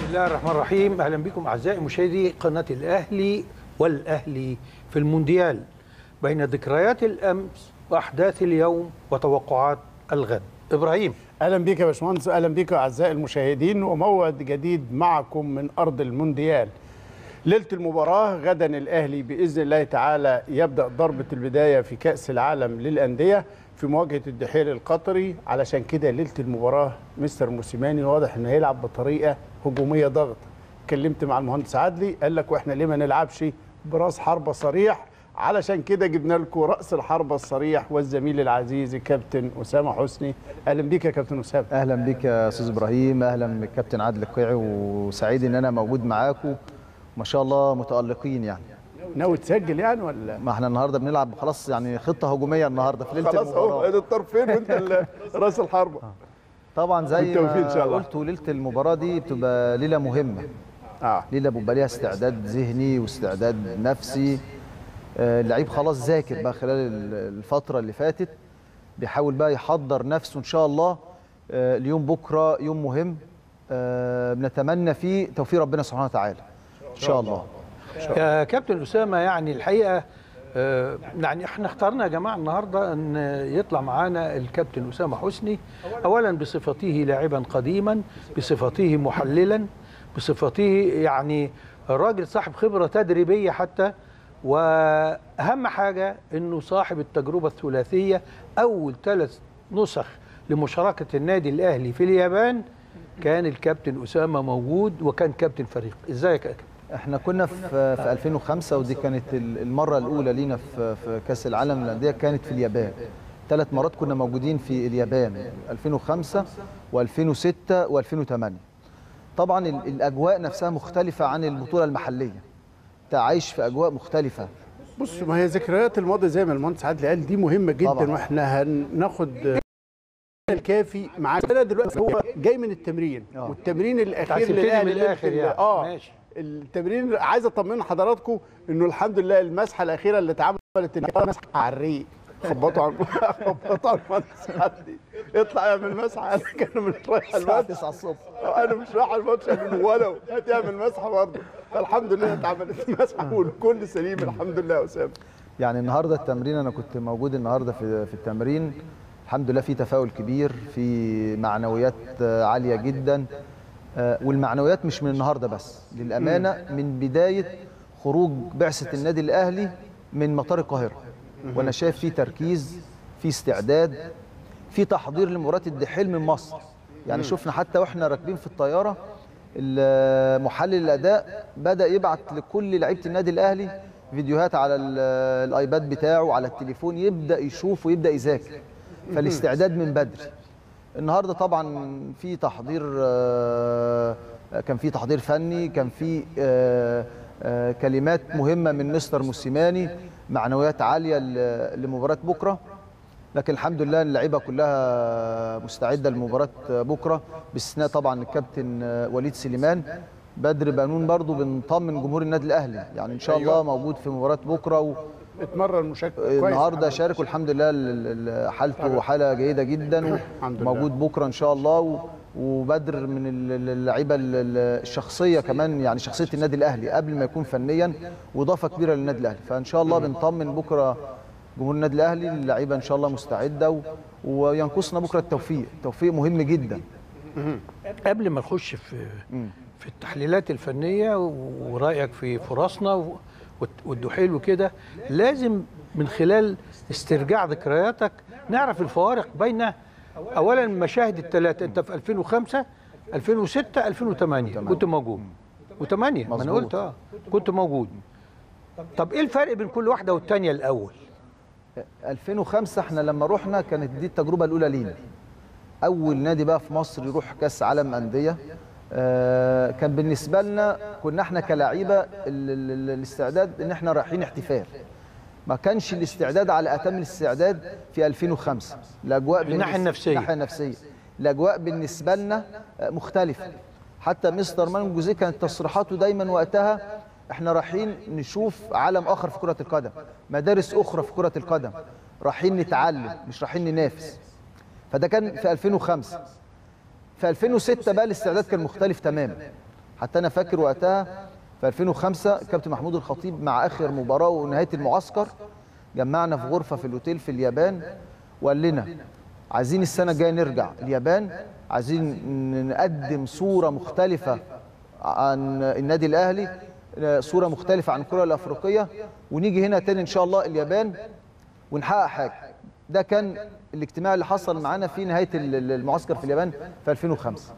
الله الرحمن الرحيم اهلا بكم اعزائي مشاهدي قناه الاهلي والاهلي في المونديال بين ذكريات الامس واحداث اليوم وتوقعات الغد ابراهيم اهلا بيك يا باشمهندس اهلا بيك اعزائي المشاهدين وموعد جديد معكم من ارض المونديال ليله المباراه غدا الاهلي باذن الله تعالى يبدا ضربه البدايه في كاس العالم للانديه في مواجهه الدحيل القطري علشان كده ليله المباراه مستر موسيماني واضح انه هيلعب بطريقه هجوميه ضغط اتكلمت مع المهندس عدلي قال لك واحنا ليه ما نلعبش براس حربه صريح علشان كده جبنا لكم راس الحربه الصريح والزميل العزيز الكابتن اسامه حسني اهلا بيك يا كابتن اسامه اهلا بك يا استاذ ابراهيم اهلا بالكابتن عادل القيعي وسعيد ان انا موجود معاكم ما شاء الله متالقين يعني ناوي تسجل يعني ولا ما احنا النهارده بنلعب خلاص يعني خطه هجوميه النهارده في ليله خلاص اهو المباراه الطرفين وانت ال- راس الحربه طبعا زي بالتوفيق إن شاء ما الله. قلت ليله المباراه دي بتبقى ليله مهمه اه ليله بيبقى ليها استعداد ذهني واستعداد نفسي آه، اللعيب خلاص ذاكر بقى خلال ال- الفتره اللي فاتت بيحاول بقى يحضر نفسه ان شاء الله آه، اليوم بكره يوم مهم آه، بنتمنى فيه توفيق ربنا سبحانه وتعالى ان شاء الله يا كابتن اسامه يعني الحقيقه آه، يعني احنا اخترنا يا جماعه النهارده ان يطلع معانا الكابتن اسامه حسني اولا بصفته لاعبا قديما بصفته محللا بصفته يعني راجل صاحب خبره تدريبيه حتى واهم حاجه انه صاحب التجربه الثلاثيه اول ثلاث نسخ لمشاركه النادي الاهلي في اليابان كان الكابتن اسامه موجود وكان كابتن فريق ازيك يا كابتن احنا كنا في في 2005 ودي كانت ال- المره الاولى لينا في في كاس العالم للانديه كانت في اليابان ثلاث مرات كنا موجودين في اليابان 2005 و2006 و2008 طبعا ال- الاجواء نفسها مختلفه عن البطوله المحليه انت عايش في اجواء مختلفه بص ما هي ذكريات الماضي زي ما المهندس عادل قال دي مهمه جدا طبعاً. واحنا هناخد الكافي معاه أنا دلوقتي هو جاي من التمرين آه. والتمرين الاخير هتبتدي من للأهلي الآخر ليلة ال- يعني. اه ماشي. التمرين عايز اطمن حضراتكم انه الحمد لله المسحه الاخيره اللي اتعملت النهارده مسحه على الريق خبطوا على خبطوا على المهندس عادل يطلع يعمل مسحه انا كان من رايح الساعه الماتش 9 الصبح انا مش رايح الماتش قالوا ولو هتعمل مسحه برضه فالحمد لله اتعملت المسحه والكل سليم الحمد لله يا اسامه يعني النهارده التمرين انا كنت موجود النهارده في في التمرين الحمد لله في تفاؤل كبير في معنويات آه، عاليه جدا آه، والمعنويات مش من النهارده بس للامانه من بدايه خروج بعثه النادي الاهلي من مطار القاهره وانا شايف في تركيز في استعداد في تحضير لمباراه الدحيل من مصر يعني شفنا حتى واحنا راكبين في الطياره ال- محلل الاداء بدا يبعت لكل لعيبه النادي الاهلي فيديوهات على ال- الايباد بتاعه على التليفون يبدا يشوف ويبدا يذاكر فالاستعداد من بدري النهارده طبعا في تحضير آه، كان في تحضير فني كان في آه، آه، كلمات مهمه من مستر موسيماني معنويات عاليه ل- لمباراه بكره لكن الحمد لله اللعيبه كلها مستعده لمباراه بكره باستثناء طبعا الكابتن وليد سليمان بدر بنون برضو بنطمن جمهور النادي الاهلي يعني ان شاء الله موجود في مباراه بكره و... اتمرن مشكل كويس النهارده شارك والحمد لله ال- ال- حالته حاله جيده جدا الحمد لله. وموجود بكره ان شاء الله و- وبدر من ال- ال- اللعيبه ال- ال- الشخصيه كمان يعني شخصيه النادي الاهلي قبل ما يكون فنيا واضافه كبيره للنادي الاهلي فان شاء الله بنطمن بكره جمهور النادي الاهلي اللعيبه ان شاء الله مستعده و- وينقصنا بكره التوفيق التوفيق مهم جدا قبل ما نخش في في التحليلات الفنيه ورايك في فرصنا و- والت- والدحيل وكده لازم من خلال استرجاع ذكرياتك نعرف الفوارق بين اولا المشاهد الثلاثه انت في 2005 2006 2008 كنت موجود و8 ما انا مظبوط. قلت اه كنت موجود طب ايه الفرق بين كل واحده والثانيه الاول 2005 احنا لما رحنا كانت دي التجربه الاولى لينا اول نادي بقى في مصر يروح كاس عالم انديه آه، كان بالنسبه لنا كنا احنا كلاعيبه ال- ال- ال- الاستعداد ان احنا رايحين احتفال ما كانش الاستعداد على اتم الاستعداد في 2005 الاجواء من الناحية بالنس- النفسية. الناحيه النفسيه الاجواء بالنسبه لنا آه، مختلفه حتى مستر مان جوزيه كانت تصريحاته دايما وقتها احنا رايحين نشوف عالم اخر في كره القدم مدارس اخرى في كره القدم رايحين نتعلم مش رايحين ننافس فده كان في 2005 في 2006 بقى الاستعداد كان مختلف تماما حتى انا فاكر وقتها في 2005 كابتن محمود الخطيب مع اخر مباراه ونهايه المعسكر جمعنا في غرفه في الاوتيل في اليابان وقال لنا عايزين السنه الجايه نرجع اليابان عايزين ن- نقدم صوره مختلفه عن النادي الاهلي آه، صوره مختلفه عن الكره الافريقيه ونيجي هنا تاني ان شاء الله اليابان ونحقق حاجه ده كان الاجتماع اللي حصل معانا في نهايه ال- ال- المعسكر في اليابان في 2005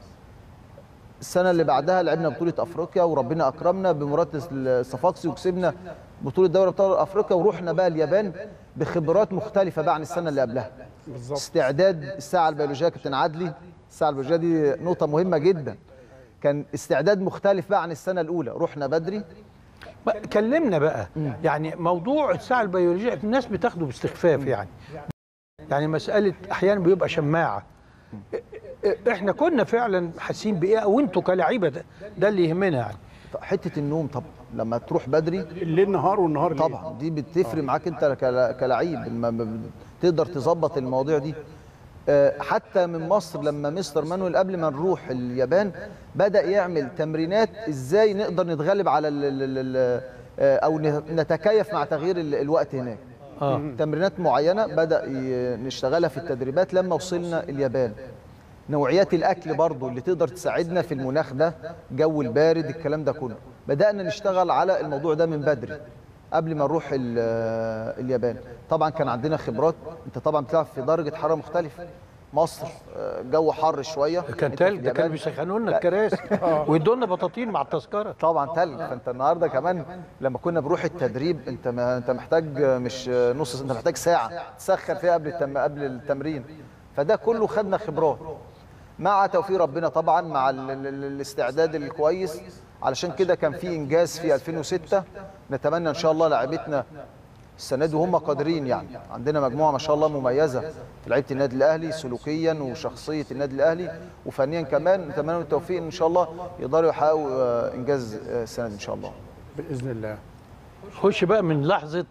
السنه اللي بعدها لعبنا بطوله افريقيا وربنا اكرمنا بمباراه الصفاقسي وكسبنا بطوله دوري ابطال افريقيا ورحنا بقى اليابان بخبرات مختلفه بقى عن السنه اللي قبلها بالظبط استعداد الساعه البيولوجيه كابتن عدلي الساعه البيولوجيه دي نقطه مهمه جدا كان استعداد مختلف بقى عن السنه الاولى رحنا بدري ما- كلمنا بقى يعني موضوع الساعه البيولوجيه الناس بتاخده باستخفاف يعني يعني مساله احيانا بيبقى شماعه إ- إ- احنا كنا فعلا حاسين بايه او انتوا كلاعيبه ده, ده اللي يهمنا يعني طب حته النوم طب لما تروح بدري الليل نهار والنهار ليل طبعا دي بتفرق معاك انت كلا- كلعيب لما ب- تقدر تظبط المواضيع دي آه، حتى من مصر لما مستر مانويل قبل ما نروح اليابان بدا يعمل تمرينات ازاي نقدر نتغلب على ال ال ال آه، او نتكيف مع تغيير ال- الوقت هناك اه تمرينات معينه بدا ي- نشتغلها في التدريبات لما وصلنا اليابان نوعيات الاكل برضو اللي تقدر تساعدنا في المناخ ده جو البارد الكلام ده كله بدانا نشتغل على الموضوع ده من بدري قبل ما نروح ال- اليابان طبعا كان عندنا خبرات انت طبعا بتلعب في درجه حراره مختلفه مصر آه، جو حر شويه كان أنت في تلج ده كانوا اليابان بيسخنوا لنا الكراسي ويدوا لنا بطاطين مع التذكره طبعا تلج فانت النهارده كمان لما كنا بنروح التدريب انت ما انت محتاج مش نص انت محتاج ساعه تسخن فيها قبل التم... قبل التمرين فده كله خدنا خبرات مع توفيق ربنا طبعا مع ال... ال... ال- الاستعداد الكويس علشان كده كان في انجاز في 2006 نتمنى ان شاء الله لاعبتنا السنه دي وهم قادرين يعني عندنا مجموعه ما شاء الله مميزه في لعيبه النادي الاهلي سلوكيا وشخصيه النادي الاهلي وفنيا كمان نتمنى لهم التوفيق ان شاء الله يقدروا يحققوا آه، انجاز آه، السنه دي ان شاء الله باذن الله خش بقى من لحظه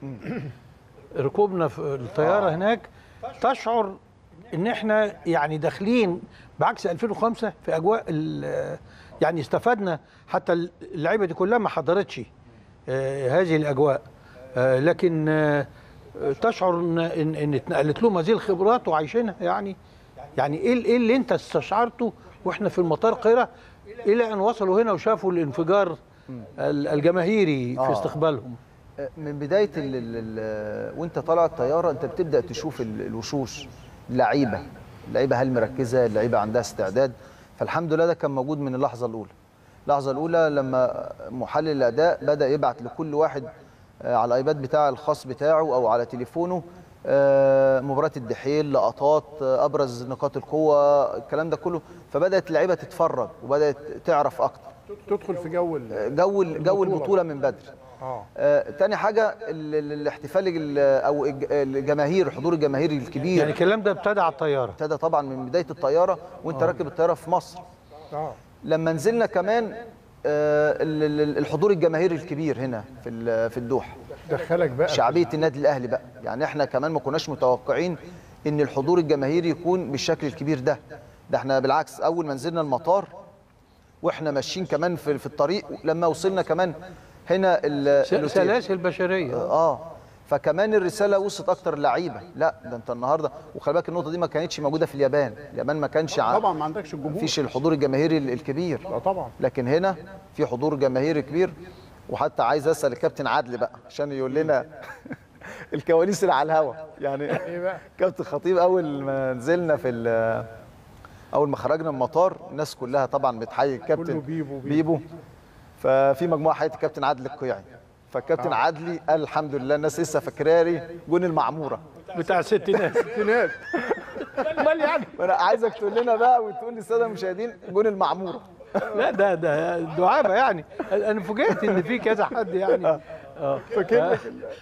ركوبنا في الطياره هناك تشعر ان احنا يعني داخلين بعكس 2005 في اجواء ال- يعني استفدنا حتى اللعيبه دي كلها ما حضرتش آه، هذه الاجواء آه، لكن آه، تشعر ان ان إن اتنقلت لهم هذه الخبرات وعايشينها يعني يعني ايه ال- ايه اللي انت استشعرته واحنا في المطار القاهره الى ان وصلوا هنا وشافوا الانفجار ال- الجماهيري في آه. استقبالهم آه، من بدايه ال... ال... ال... وانت طالع الطياره انت بتبدا تشوف ال- الوشوش اللعيبه اللعيبه هل مركزه اللعيبه عندها استعداد فالحمد لله ده كان موجود من اللحظه الاولى اللحظه الاولى لما محلل الاداء بدا يبعت لكل واحد آه، على الايباد بتاعه الخاص بتاعه او على تليفونه آه، مباراه الدحيل لقطات آه، ابرز نقاط القوه الكلام ده كله فبدات اللعيبه تتفرج وبدات تعرف اكتر تدخل في جو ال- جو ال- جو البطولة البطوله من بدري اه آه، تاني حاجة ال- ال- الاحتفال ال- أو الج- الجماهير الحضور الجماهيري الكبير يعني الكلام ده ابتدى على الطياره ابتدى طبعا من بداية الطيارة وانت راكب الطيارة في مصر اه لما نزلنا كمان آه، ال- ال- الحضور الجماهيري الكبير هنا في ال- في الدوحة دخلك بقى في- شعبية النادي الأهلي بقى يعني احنا كمان ما كناش متوقعين ان الحضور الجماهيري يكون بالشكل الكبير ده ده احنا بالعكس أول ما نزلنا المطار واحنا ماشيين كمان في في الطريق لما وصلنا كمان هنا ال- س- الأوتيل. سلاسل بشريه اه فكمان الرساله وصلت اكتر لعيبه لا ده انت النهارده وخلي بالك النقطه دي ما كانتش موجوده في اليابان اليابان ما كانش ع- طبعا ما عندكش الجمهور فيش الحضور الجماهيري ال- الكبير اه طبعا لكن هنا في حضور جماهيري كبير وحتى عايز اسال الكابتن عدلي بقى عشان يقول لنا الكواليس اللي على الهوا يعني ايه بقى كابتن خطيب اول ما نزلنا في ال- اول ما خرجنا من المطار الناس كلها طبعا بتحيي الكابتن كله بيبو بيبو. بيبو ففي مجموعه حياه الكابتن عادل القيعي فالكابتن عدلي قال الحمد لله الناس لسه فاكراري جون المعموره بتاع الستينات هناك امال يعني فانا عايزك تقول لنا بقى وتقول للساده المشاهدين جون المعموره لا ده ده دعابه يعني انا فوجئت ان في كذا حد يعني اه فاكر لك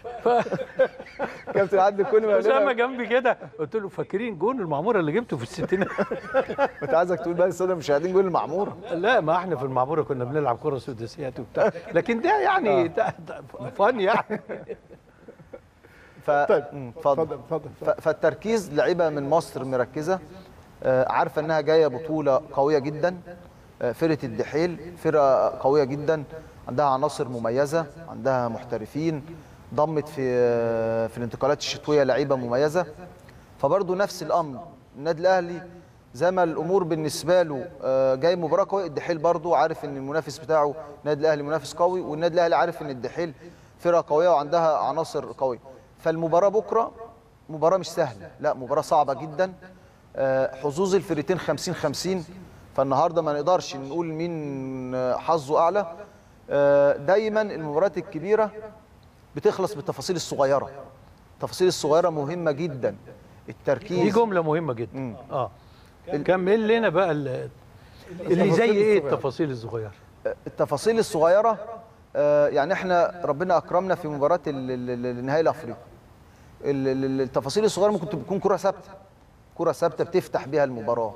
كابتن عدلي كل ما يقول اسامه لنا جنبي كده قلت له فاكرين جون المعموره اللي جبته في الستينات كنت عايزك تقول بقى للساده المشاهدين جون المعموره لا ما احنا في المعموره كنا بنلعب كره سداسيات وبتاع لكن ده يعني ده ده فن يعني ف... طيب مم، اتفضل اتفضل اتفضل ف- فالتركيز لعيبه من مصر مركزه آه، عارفه انها جايه بطوله قويه جدا آه، فرقه الدحيل فرقه قويه جدا عندها عناصر مميزه عندها محترفين ضمت في آه، في الانتقالات الشتويه لعيبه مميزه فبرضه نفس الامر النادي الاهلي زي ما الامور بالنسبه له آه، جاي مباراه قويه الدحيل برضه عارف ان المنافس بتاعه النادي الاهلي منافس قوي والنادي الاهلي عارف ان الدحيل فرقه قويه وعندها عناصر قويه فالمباراه بكره مباراه مش سهله لا مباراه صعبه جدا آه، حظوظ الفريقين 50 50 فالنهارده ما نقدرش نقول مين آه، حظه اعلى آه، دايما المباريات الكبيره بتخلص بالتفاصيل الصغيره التفاصيل الصغيره مهمه جدا دي التركيز جمله مهمه جدا مم. اه كمل لنا بقى ال- اللي زي التفاصيل ايه الصغيرة. التفاصيل الصغيره التفاصيل الصغيره آه، يعني احنا ربنا اكرمنا في مباراه ال- ال- ال- النهائي الافريقي ال- ال- التفاصيل الصغيره ممكن تكون كره ثابته كره ثابته بتفتح بيها المباراه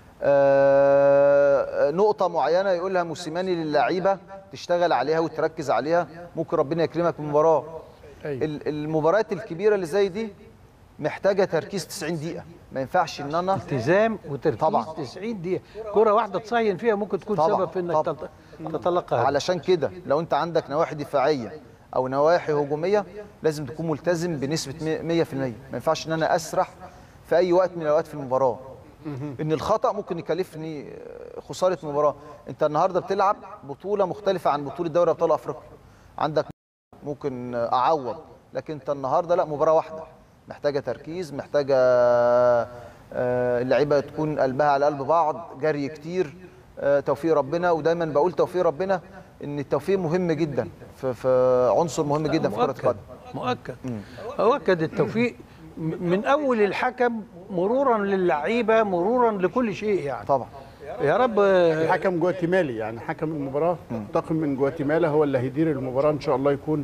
آه، نقطه معينه يقولها موسيماني للعيبه تشتغل عليها وتركز عليها ممكن ربنا يكرمك في المباراه أيوة. ال- المباريات الكبيره اللي زي دي محتاجه تركيز 90 دقيقه ما ينفعش ان انا التزام وتركيز طبعاً. 90 دقيقه كره واحده تصين فيها ممكن تكون طبعاً، سبب في انك طبعاً. تت- تتلقى هدف. علشان كده لو انت عندك نواحي دفاعيه او نواحي هجوميه لازم تكون ملتزم بنسبه 100% ما ينفعش ان انا اسرح في اي وقت من الاوقات في المباراه ان الخطا ممكن يكلفني خساره مباراه انت النهارده بتلعب بطوله مختلفه عن بطوله دوري ابطال افريقيا عندك ممكن اعوض لكن انت النهارده لا مباراه واحده محتاجه تركيز محتاجه آه، اللعيبه تكون قلبها على قلب بعض جري كتير آه، توفيق ربنا ودايما بقول توفيق ربنا ان التوفيق مهم جدا في في عنصر مهم جدا في كره مؤكد القدم مؤكد مؤكد التوفيق م- من اول الحكم مرورا للعيبه مرورا لكل شيء يعني طبعا يا رب الحكم جواتيمالي يعني حكم المباراه طاقم من جواتيمالا هو اللي هيدير المباراه ان شاء الله يكون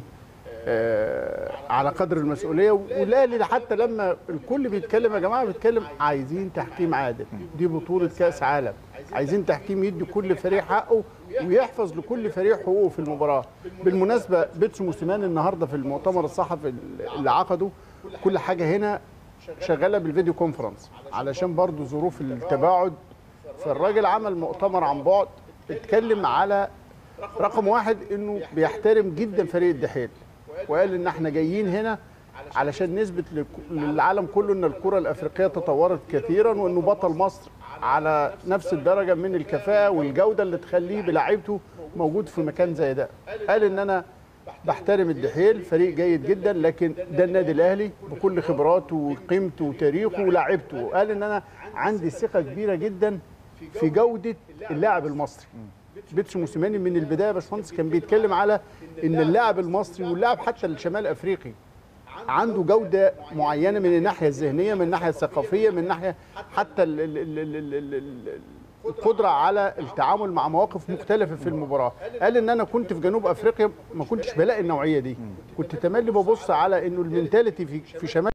آه على قدر المسؤوليه والاهلي حتى لما الكل بيتكلم يا جماعه بيتكلم عايزين تحكيم عادل دي بطوله كاس عالم عايزين تحكيم يدي كل فريق حقه ويحفظ لكل فريق حقوقه في المباراه بالمناسبه بيتسو موسيماني النهارده في المؤتمر الصحفي اللي عقده كل حاجه هنا شغاله بالفيديو كونفرنس علشان برضو ظروف التباعد فالراجل عمل مؤتمر عن بعد اتكلم على رقم واحد انه بيحترم جدا فريق الدحيل وقال ان احنا جايين هنا علشان نثبت لك- للعالم كله ان الكره الافريقيه تطورت كثيرا وانه بطل مصر على نفس الدرجه من الكفاءه والجوده اللي تخليه بلاعيبته موجود في مكان زي ده قال ان انا بحترم الدحيل فريق جيد جدا لكن ده النادي الاهلي بكل خبراته وقيمته وتاريخه ولاعيبته قال ان انا عندي ثقه كبيره جدا في جوده اللاعب المصري بيتسو موسيماني من البدايه يا باشمهندس كان بيتكلم على ان اللاعب المصري واللاعب حتى الشمال افريقي عنده جوده معينه من الناحيه الذهنيه من الناحيه الثقافيه من الناحيه حتى ال ال ال ال ال ال ال القدره على التعامل مع مواقف مختلفه في المباراه قال ان انا كنت في جنوب افريقيا ما كنتش بلاقي النوعيه دي كنت تملي ببص على انه المنتاليتي في في شمال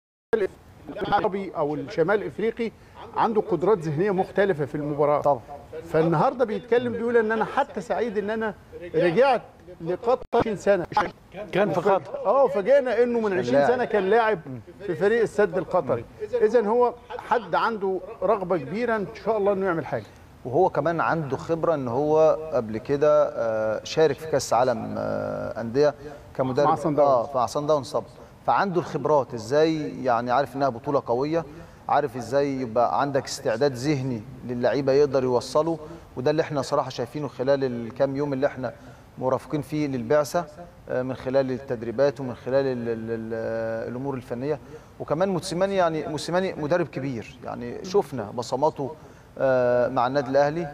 العربي او الشمال الافريقي عنده قدرات ذهنيه مختلفه في المباراه طبعا فالنهارده بيتكلم بيقول ان انا حتى سعيد ان انا رجعت لقطر 20 سنه كان في خطر اه فاجئنا انه من 20 لاعب. سنه كان لاعب في فريق السد القطري اذا هو حد عنده رغبه كبيره ان شاء الله انه يعمل حاجه وهو كمان عنده خبره ان هو قبل كده آه، شارك في كاس عالم آه، انديه كمدرب مع صن داونز. اه مع صن داونز طبعا فعنده الخبرات ازاي يعني عارف انها بطوله قويه عارف ازاي يبقى عندك استعداد ذهني للعيبه يقدر يوصله وده اللي احنا صراحه شايفينه خلال الكام يوم اللي احنا مرافقين فيه للبعثه آه، من خلال التدريبات ومن خلال ال ال ال الامور الفنيه وكمان موسيماني يعني موسيماني مدرب كبير يعني شفنا بصماته آه، مع النادي الاهلي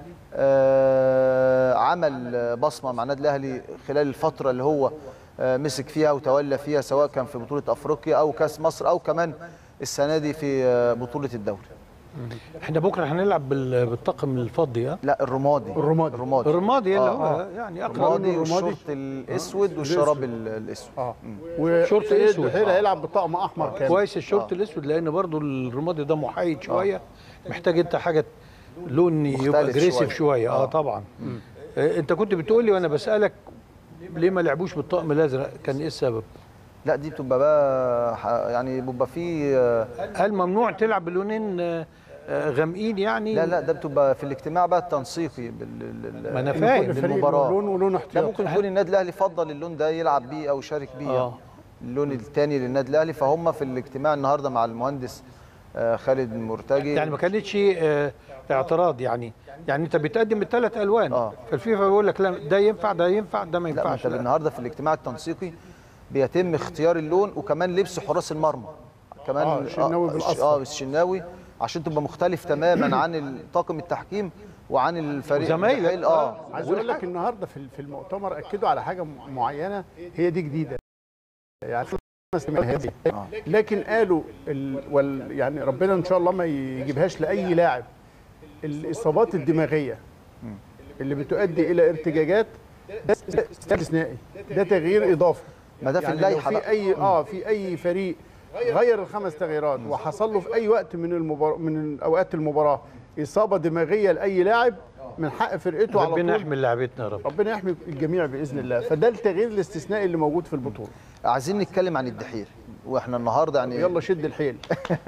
آه، عمل بصمه مع النادي الاهلي خلال الفتره اللي هو آه، مسك فيها وتولى فيها سواء كان في بطوله افريقيا او كاس مصر او كمان السنه دي في آه، بطوله الدوري احنا بكره هنلعب بال- بالطاقم الفضي ها لا الرمادي الرمادي. الرمادي الرمادي اللي آه، هو يعني اقرب الرمادي الرمادي. والشورت الاسود والشراب ال- الاسود اه شورت وسيد أسود. الدحيل هيلعب بطقم احمر كامل كويس الشورت الاسود لان برضو الرمادي ده محايد شويه محتاج انت حاجه لون يبقى مختلف اجريسيف شوية. شويه اه آه. طبعا آه، انت كنت بتقول لي وانا بسالك ليه ما لعبوش بالطقم الازرق كان ايه السبب لا دي بتبقى بقى ح- يعني بيبقى فيه آه، هل ممنوع تلعب بلونين آه، آه، غامقين يعني لا لا ده بتبقى في الاجتماع بقى التنسيقي بال ما أنا بال- فاهم. كل فريق للمباراه له لون ولون ده احتياطي ممكن يكون النادي الاهلي فضل اللون ده يلعب بيه او يشارك بيه آه. يعني. اللون الثاني للنادي الاهلي فهم في الاجتماع النهارده مع المهندس آه، خالد مرتجي يعني ما كانتش آه، اعتراض يعني يعني انت بتقدم الثلاث الوان آه. فالفيفا بيقول لك لا ده ينفع ده ينفع ده ما لا ما ينفعش انت لا. النهارده في الاجتماع التنسيقي بيتم اختيار اللون وكمان لبس حراس المرمى كمان آه، الشناوي بالأصفر. اه الشناوي عشان تبقى مختلف تماما عن ال- طاقم التحكيم وعن الفريق وزمايلك. الدحيل. اه آه. عايز اقول لك النهارده في في المؤتمر اكدوا على حاجه م- معينه هي دي جديده يعني خمس هذه آه. لكن قالوا ال... وال... يعني ربنا ان شاء الله ما يجيبهاش لاي لاعب الاصابات الدماغيه اللي بتؤدي الى ارتجاجات ده استثنائي ده تغيير اضافي ما ده في يعني اللائحه لو بقى. في اي اه في اي فريق غير الخمس تغييرات وحصل له في اي وقت من المبار... من اوقات المباراه اصابه دماغيه لاي لاعب من حق فرقته على ربنا طول يحمي لاعبتنا يا رب ربنا يحمي الجميع باذن الله فده التغيير الاستثنائي اللي موجود في البطوله عايزين نتكلم عن الدحيل واحنا النهارده يعني يلا شد الحيل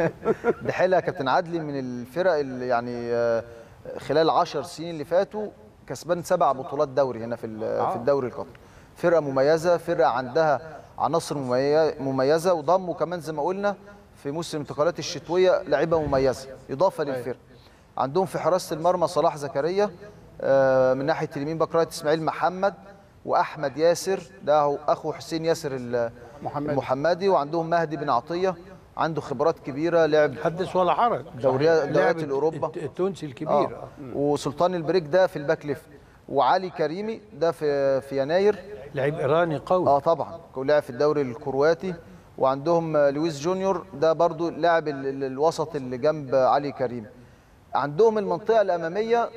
دحيل يا كابتن عدلي من الفرق اللي يعني آه، خلال 10 سنين اللي فاتوا كسبان سبع بطولات دوري هنا في ال- في الدوري القطري فرقه مميزه فرقه عندها عناصر ممي- مميزه وضموا كمان زي ما قلنا في موسم الانتقالات الشتويه لعيبه مميزه اضافه للفرقه عندهم في حراسه المرمى صلاح زكريا آه، من ناحيه اليمين بكرايه اسماعيل محمد واحمد ياسر ده هو اخو حسين ياسر ال- محمدي. المحمدي وعندهم مهدي بن عطيه عنده خبرات كبيره لعب حدث ولا حرج دوريات- صحيح. دوريات لاعب الأوروبا. الت- التونسي الكبير آه. آه. وسلطان البريك ده في الباك ليفت وعلي كريمي ده في في يناير لعيب ايراني قوي اه طبعا هو لاعب في الدوري الكرواتي وعندهم آه، لويس جونيور ده برضو لاعب ال- ال- الوسط اللي جنب علي كريم عندهم المنطقه الاماميه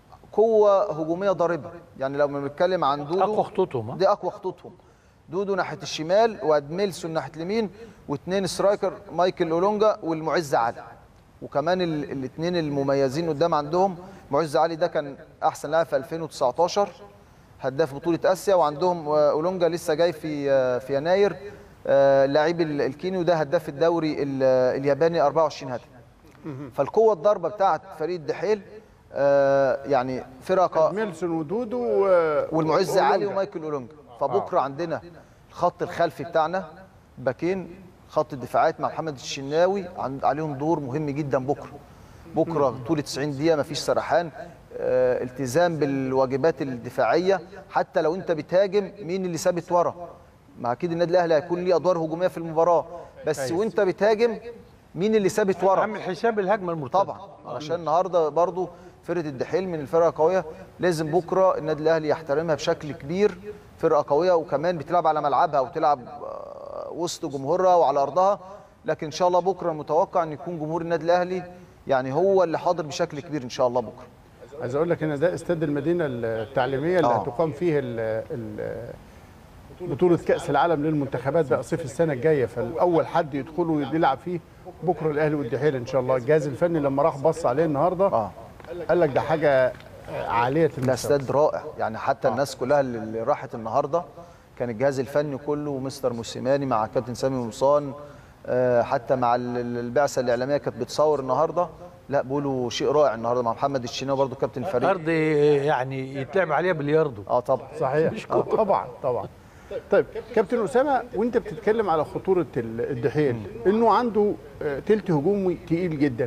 قوه هجوميه ضاربه يعني لو بنتكلم عن دودو اقوى خطوطهم آه. دي اقوى خطوطهم دودو ناحيه الشمال وادميلسون ناحيه اليمين واثنين سترايكر مايكل اولونجا والمعز علي وكمان الاثنين المميزين قدام عندهم معز علي ده كان احسن لاعب في 2019 هداف بطوله اسيا وعندهم آه، اولونجا لسه جاي في آه، في يناير آه، لعيب ال- الكينيو ده هداف الدوري ال- الياباني 24 هدف فالقوه الضربه بتاعت فريق الدحيل آه، يعني فرقه ميلسون ودودو و- والمعز علي وأولونجا. ومايكل اولونجا فبكره عندنا الخط الخلفي بتاعنا باكين خط الدفاعات مع محمد الشناوي عن- عليهم دور مهم جدا بكره بكره طول 90 دقيقه مفيش سرحان آه، التزام بالواجبات الدفاعيه حتى لو انت بتهاجم مين اللي ثابت ورا ما اكيد النادي الاهلي هيكون ليه ادوار هجوميه في المباراه بس وانت بتهاجم مين اللي ثابت ورا عامل حساب الهجمه المرتده طبعا علشان النهارده برضو فرقه الدحيل من الفرق القويه لازم بكره النادي الاهلي يحترمها بشكل كبير فرقه قويه وكمان بتلعب على ملعبها وتلعب آه، وسط جمهورها وعلى ارضها لكن ان شاء الله بكره المتوقع ان يكون جمهور النادي الاهلي يعني هو اللي حاضر بشكل كبير ان شاء الله بكره عايز اقول لك ان ده استاد المدينه التعليميه اللي آه. هتقام فيه ال- ال- بطوله كاس العالم للمنتخبات بقى صيف السنه الجايه فالاول حد يدخله ويلعب فيه بكره الاهلي والدحيل ان شاء الله الجهاز الفني لما راح بص عليه النهارده اه قال لك ده حاجه عاليه ده المستوى استاد رائع يعني حتى الناس كلها اللي اللي راحت النهارده كان الجهاز الفني كله ومستر موسيماني مع كابتن سامي مصان آه، حتى مع ال- ال- البعثه الاعلاميه كانت بتصور النهارده لا بيقولوا شيء رائع النهارده مع محمد الشناوي برضو كابتن الفريق ارض يعني يتلعب عليها بلياردو اه طبعا صحيح آه طبعا طبعا طيب كابتن اسامه وانت بتتكلم على خطوره ال- الدحيل انه عنده آه، تلت هجومي تقيل جدا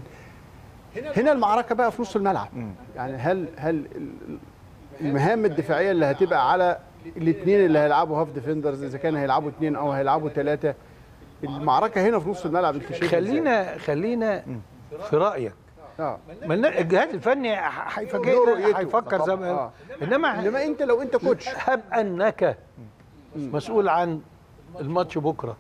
هنا المعركه بقى في نص الملعب يعني هل هل ال- المهام الدفاعيه اللي هتبقى على الاثنين اللي هيلعبوا هاف ديفندرز اذا كان هيلعبوا اثنين او هيلعبوا ثلاثه المعركه هنا في نص الملعب انت شايف خلينا خلينا في رايك اه ما النا- الجهاز الفني ح- له هيفاجئنا رؤيته. هيفكر زي ما آه. انما انما انت لو انت كوتش هب انك مسؤول عن الماتش بكره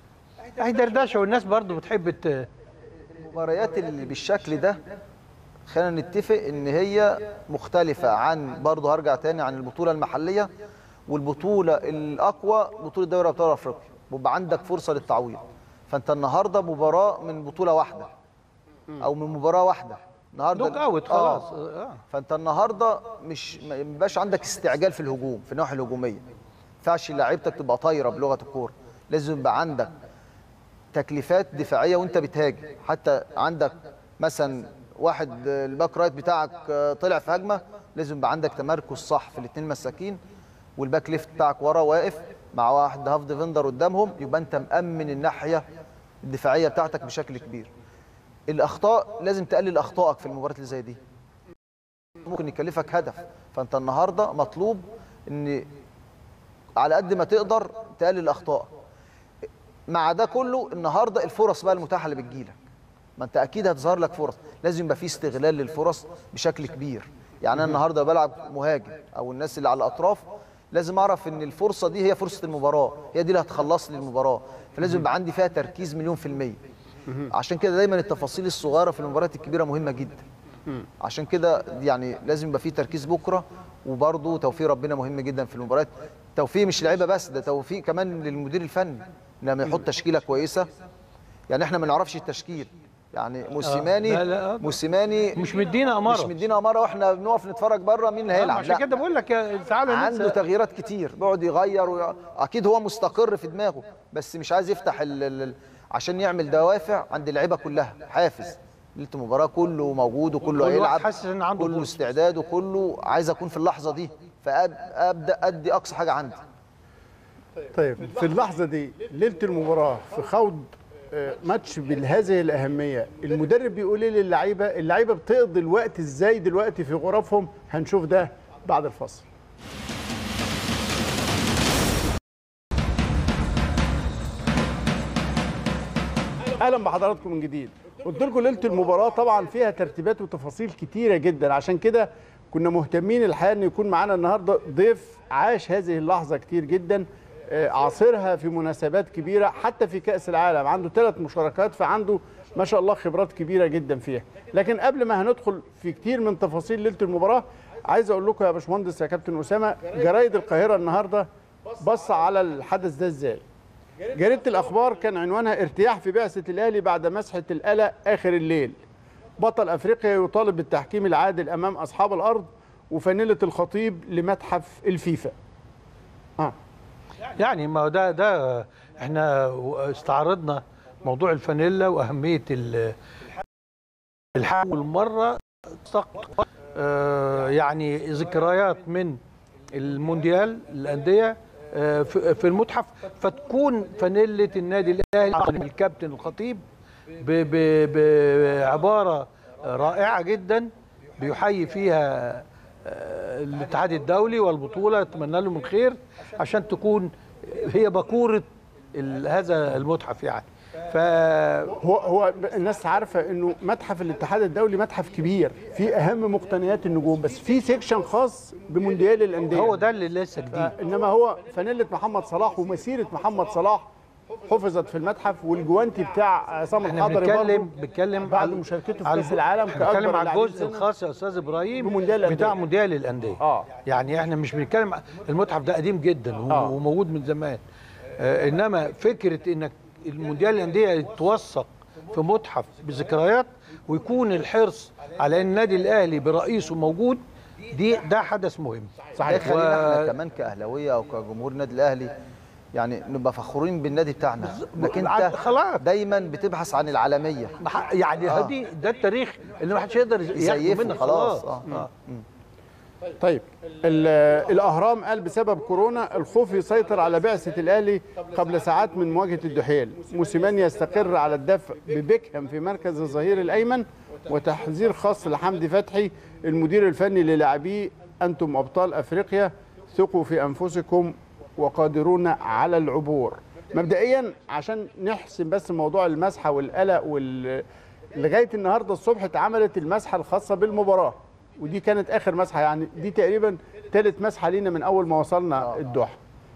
هيدردشه والناس برضو بتحب ت- المباريات اللي بالشكل ده خلينا نتفق ان هي مختلفه عن برضه هرجع تاني عن البطوله المحليه والبطوله الاقوى بطوله دوري ابطال افريقيا بيبقى عندك فرصه للتعويض فانت النهارده مباراه من بطوله واحده او من مباراه واحده النهارده نوك اوت آه. خلاص آه. فانت النهارده مش ما يبقاش عندك استعجال في الهجوم في الناحيه الهجوميه ما ينفعش لعيبتك تبقى طايره بلغه الكوره لازم يبقى عندك تكليفات دفاعيه وانت بتهاجم حتى عندك مثلا واحد آه، الباك رايت بتاعك آه، طلع في هجمه لازم يبقى عندك تمركز صح في الاثنين مساكين والباك ليفت بتاعك ورا واقف مع واحد هاف ديفندر قدامهم يبقى انت مأمن الناحيه الدفاعيه بتاعتك بشكل كبير الاخطاء لازم تقلل اخطائك في المباريات اللي زي دي ممكن يكلفك هدف فانت النهارده مطلوب ان على قد ما تقدر تقلل اخطائك مع ده كله النهارده الفرص بقى المتاحه اللي بتجيلك ما انت اكيد هتظهر لك فرص لازم يبقى في استغلال للفرص بشكل كبير يعني انا النهارده بلعب مهاجم او الناس اللي على الاطراف لازم اعرف ان الفرصه دي هي فرصه المباراه هي دي اللي هتخلص لي المباراه فلازم يبقى عندي فيها تركيز مليون في الميه عشان كده دايما التفاصيل الصغيره في المباريات الكبيره مهمه جدا عشان كده يعني لازم يبقى في تركيز بكره وبرضه توفيق ربنا مهم جدا في المباريات توفيق مش لعيبه بس ده توفيق كمان للمدير الفني لما يحط تشكيله كويسه يعني احنا ما نعرفش التشكيل يعني موسيماني لا، لا، آه. موسيماني مش مدينا اماره مش مدينا اماره واحنا بنقف نتفرج بره مين اللي هيلعب عشان لا كده بقول لك يا- تعالى عنده ننسى تغييرات كتير بيقعد يغير و... اكيد هو مستقر في دماغه بس مش عايز يفتح ال... ال... ال- عشان يعمل دوافع عند اللعيبه كلها حافز ليله المباراه كله موجود وكله كل واحد هيلعب حاسس إن عنده كله فرصة. استعداد وكله عايز اكون في اللحظه دي فابدا ادي اقصى حاجه عندي طيب في اللحظه دي ليله المباراه في خوض آه، ماتش بهذه الاهميه المدرب بيقول ايه للعيبه اللعيبه بتقضي الوقت ازاي دلوقتي في غرفهم هنشوف ده بعد الفصل اهلا بحضراتكم من جديد قلت لكم ليله المباراه طبعا فيها ترتيبات وتفاصيل كتيره جدا عشان كده كنا مهتمين الحقيقه ان يكون معانا النهارده ضيف عاش هذه اللحظه كتير جدا آه، عاصرها في مناسبات كبيره حتى في كاس العالم عنده ثلاث مشاركات فعنده ما شاء الله خبرات كبيره جدا فيها لكن قبل ما هندخل في كتير من تفاصيل ليله المباراه عايز اقول لكم يا باشمهندس يا كابتن اسامه جرايد القاهره النهارده بص على الحدث ده ازاي جريدة الأخبار كان عنوانها ارتياح في بعثة الأهلي بعد مسحة القلق آخر الليل بطل أفريقيا يطالب بالتحكيم العادل أمام أصحاب الأرض وفانيلة الخطيب لمتحف الفيفا آه. يعني ما هو ده ده احنا استعرضنا موضوع الفانيلا واهميه ال- الحق والمره تق- آه، يعني ذكريات من المونديال الانديه آه، في في المتحف فتكون فانيله النادي الاهلي الكابتن الخطيب ب- ب- بعباره رائعه جدا بيحيي فيها آه، الاتحاد الدولي والبطوله اتمنى لهم الخير عشان تكون هي بكوره ال- هذا المتحف يعني ف هو هو الناس عارفة إنه متحف الاتحاد الدولي متحف كبير فيه أهم مقتنيات النجوم بس في سيكشن خاص بمونديال الأندية هو ده اللي لسه جديد انما هو فانيله محمد صلاح ومسيره محمد صلاح حفظت في المتحف والجوانتي بتاع عصام احنا الحضري بنتكلم برضه بنتكلم بعد على- مشاركته في على- كاس العالم احنا كأكبر بنتكلم على اللاعبين الجزء سنا. الخاص يا استاذ ابراهيم بمونديال الأندية. بتاع مونديال الانديه اه يعني احنا مش بنتكلم المتحف ده قديم جدا و- آه. وموجود من زمان آه انما فكره انك المونديال الانديه يتوثق في متحف بذكريات ويكون الحرص على ان النادي الاهلي برئيسه موجود دي ده حدث مهم ده يخلينا احنا و- كمان كاهلاويه او كجمهور النادي الاهلي يعني نبقى فخورين بالنادي بتاعنا انك انت خلاص. دايما بتبحث عن العالميه مح- يعني آه. دي ده التاريخ اللي ما حدش يقدر ياخده يزيفه منك خلاص. خلاص آه. آه. طيب ال- الاهرام قال بسبب كورونا الخوف يسيطر على بعثه الاهلي قبل ساعات من مواجهه الدحيل موسيماني يستقر على الدفع ببيكهام في مركز الظهير الايمن وتحذير خاص لحمدي فتحي المدير الفني للاعبيه انتم ابطال افريقيا ثقوا في انفسكم وقادرون على العبور مبدئيا عشان نحسم بس موضوع المسحه والقلق وال لغايه النهارده الصبح اتعملت المسحه الخاصه بالمباراه ودي كانت اخر مسحه يعني دي تقريبا ثالث مسحه لينا من اول ما وصلنا الدوحه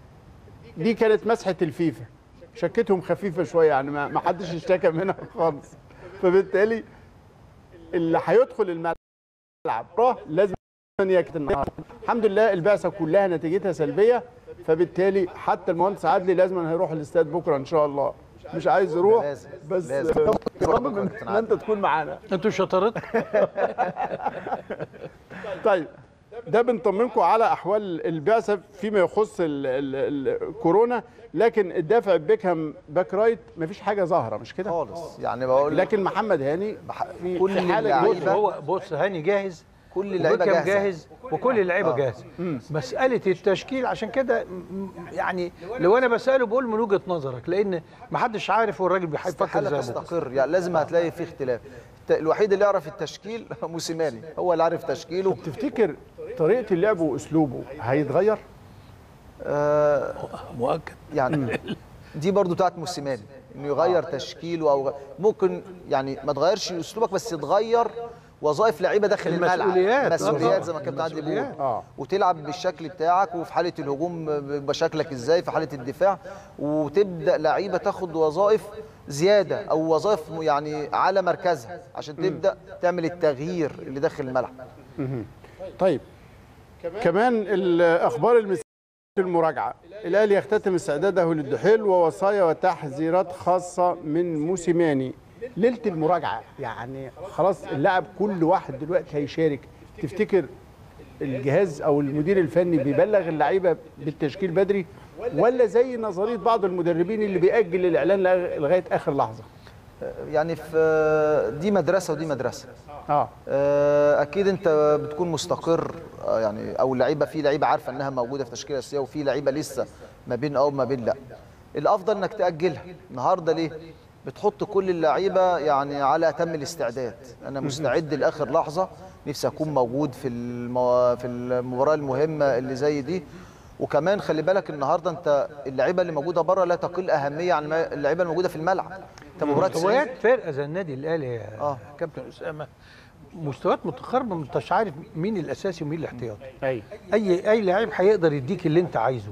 دي كانت مسحه الفيفا شكتهم خفيفه شويه يعني ما ما حدش اشتكى منها خالص فبالتالي اللي هيدخل الملعب راه لازم يكتب النهارده الحمد لله البعثه كلها نتيجتها سلبيه فبالتالي حتى المهندس عدلي لازم هيروح الاستاد بكره ان شاء الله مش عايز يروح لازم، بس لازم. صمم ان انت تكون معانا انتوا شطارتكم طيب ده بنطمنكم على احوال البعثه فيما يخص ال ال الكورونا لكن الدافع بيكهام باك رايت مفيش حاجه ظاهره مش كده خالص يعني بقول لك لكن محمد هاني بح- في كل في حاله اللعيبة- بص جوه هو بص هاني جاهز كل اللعيبه وبيكهام جاهزه جاهز وكل اللعيبه آه. جاهزه مساله التشكيل عشان كده م- م- يعني لو انا بساله بقول من وجهه نظرك لان ما حدش عارف هو الراجل بيفكر استحاله زي ما بيفكر. تستقر يعني لازم هتلاقي في اختلاف الت- الوحيد اللي يعرف التشكيل موسيماني هو اللي عارف تشكيله تفتكر طريقه اللعب واسلوبه هيتغير آه مؤكد يعني دي برضو بتاعت موسيماني انه يغير تشكيله او غ- ممكن يعني ما تغيرش اسلوبك بس تغير وظائف لعيبه داخل الملعب المسؤوليات. آه مسؤوليات طبعاً. زي ما كابتن عادل بيقول المسؤوليات. آه. وتلعب بالشكل بتاعك وفي حاله الهجوم بيبقى شكلك ازاي في حاله الدفاع وتبدا لعيبه تاخد وظائف زياده او وظائف يعني على مركزها عشان تبدا تعمل التغيير اللي داخل الملعب طيب كمان الاخبار المسائيه المراجعه الاهلي يختتم استعداده للدحيل ووصايا وتحذيرات خاصه من موسيماني ليله المراجعه يعني خلاص اللاعب كل واحد دلوقتي هيشارك تفتكر الجهاز او المدير الفني بيبلغ اللعيبه بالتشكيل بدري ولا زي نظريه بعض المدربين اللي بيأجل الاعلان لغ- لغايه اخر لحظه يعني في دي مدرسه ودي مدرسه اه آه، اكيد انت بتكون مستقر آه، يعني او اللعيبه في لعيبه عارفه انها موجوده في تشكيله اساسيه وفي لعيبه لسه ما بين اه وما بين لا الافضل انك تاجلها النهارده ليه بتحط كل اللعيبه يعني على اتم الاستعداد انا مستعد لاخر لحظه نفسي اكون موجود في المو... في المباراه المهمه اللي زي دي وكمان خلي بالك النهارده انت اللعيبه اللي موجوده بره لا تقل اهميه عن ما- اللعيبه الموجوده في الملعب انت مباراه 90 مستويات فرقه زي النادي الاهلي يا آه. كابتن اسامه مستويات متقاربه ما انتش عارف مين الاساسي ومين الاحتياطي ايوه اي اي لعيب هيقدر يديك اللي انت عايزه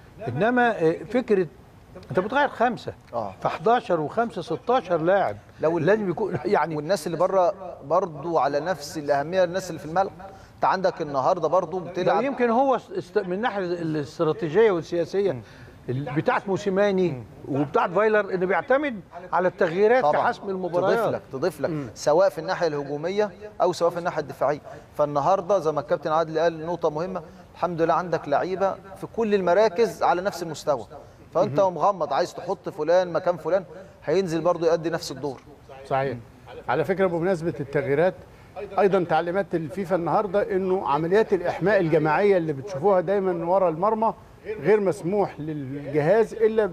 انما آه، فكره انت بتغير خمسه اه ف 11 و5 16 لاعب لو ال- لازم يكون يعني والناس اللي بره برضو على نفس الاهميه الناس اللي في الملعب انت عندك النهارده برضو ده بتلعب يمكن هو است- من الناحيه الاستراتيجيه والسياسيه ال- بتاعت موسيماني وبتاعت فايلر انه بيعتمد على التغييرات في طبعا حسم تضيف المباريات لك تضيف لك سواء في الناحيه الهجوميه او سواء في الناحيه الدفاعيه فالنهارده زي ما الكابتن عادل قال نقطه مهمه الحمد لله عندك لعيبه في كل المراكز على نفس المستوى فانت مغمض عايز تحط فلان مكان فلان هينزل برضو يؤدي نفس الدور صحيح على فكره بمناسبه التغييرات ايضا تعليمات الفيفا النهارده انه عمليات الاحماء الجماعيه اللي بتشوفوها دايما ورا المرمى غير مسموح للجهاز الا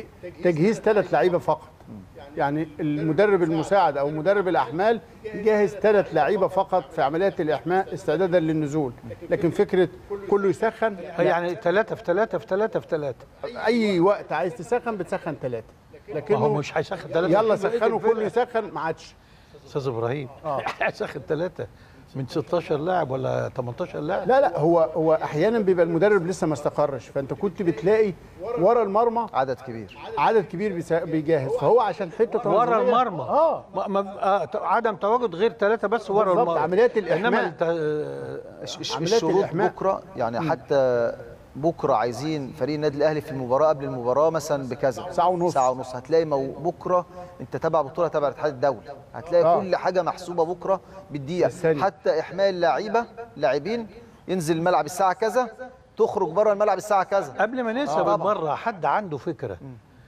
بتجهيز ثلاث لعيبه فقط يعني المدرب المساعد او مدرب الاحمال يجهز ثلاث لعيبه فقط في عمليات الاحماء استعدادا للنزول لكن فكره كله يسخن لا. يعني ثلاثة في ثلاثة في ثلاثة في ثلاثة اي وقت عايز تسخن بتسخن ثلاثه ما هو لكنه مش هيسخن ثلاثة يلا سخنوا كله يسخن ما عادش استاذ ابراهيم هيسخن ثلاثة من 16 لاعب ولا 18 لاعب لا لا هو هو احيانا بيبقى المدرب لسه ما استقرش فانت كنت بتلاقي ورا المرمى عدد كبير عدد كبير بيسا- بيجهز فهو عشان حته ورا تنظيمية- المرمى اه ما ما آه ت- عدم تواجد غير ثلاثة بس ورا بالظبط، المرمى عمليات الإحماء. انما الت- آه، الش- الش- عمليات الشروط الإحماء. بكره يعني حتى بكره عايزين فريق النادي الاهلي في المباراه قبل المباراه مثلا بكذا ساعة ونص. ساعه ونص هتلاقي مو بكره انت تابع بطوله تابع الاتحاد الدولي هتلاقي آه. آه. كل حاجه محسوبه بكره بالدقيقه بالثانية. حتى احماء اللعيبه لاعبين ينزل الملعب الساعه كذا تخرج بره الملعب الساعه كذا قبل ما ننسى آه، طبعاً. بالمرة حد عنده فكرة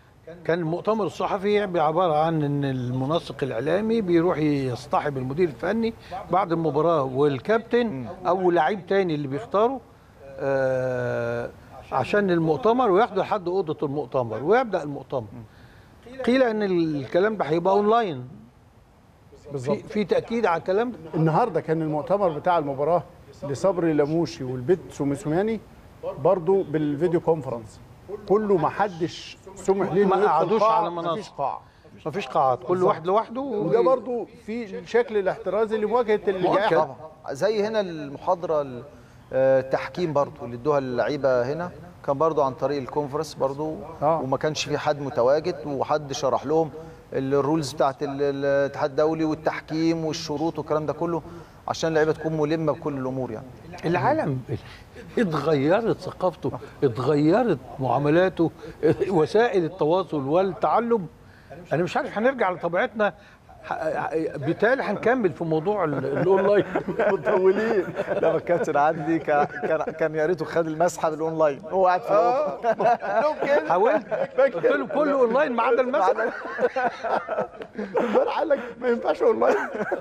كان المؤتمر الصحفي عبارة عن ان المنسق الاعلامي بيروح يصطحب المدير الفني بعد المباراة والكابتن او لعيب تاني اللي بيختاره آه عشان المؤتمر وياخده لحد اوضة المؤتمر ويبدأ المؤتمر قيل ان الكلام ده هيبقى اونلاين بالظبط في, في تأكيد على الكلام ده النهارده كان المؤتمر بتاع المباراه لصبري لموشي والبيت سوميسومياني برضو بالفيديو كونفرنس كله ما حدش سمح ليه ما إنه يدخل قعدوش قاعة، على مناصب. مفيش قاعه مفيش قاعات كل واحد لوحده وده برضو في الشكل الاحترازي لمواجهه الجائحه طبعا زي هنا المحاضره ال- آه، التحكيم برضو اللي ادوها اللعيبه هنا كان برضو عن طريق الكونفرنس برضو آه. وما كانش في حد متواجد وحد شرح لهم الرولز بتاعت ال- الاتحاد الدولي والتحكيم والشروط والكلام ده كله عشان اللعيبه تكون ملمه بكل الامور يعني العالم اتغيرت ثقافته اتغيرت معاملاته وسائل التواصل والتعلم انا مش عارف هنرجع لطبيعتنا ح- بالتالي هنكمل في موضوع ال- الاونلاين مطولين لما الكابتن عدلي كان كان كان يا ريته خد المسحه بالاونلاين هو قاعد في الاوضه حاولت قلت له كله اونلاين ما عدا المسح امبارح قال لك ما ينفعش اونلاين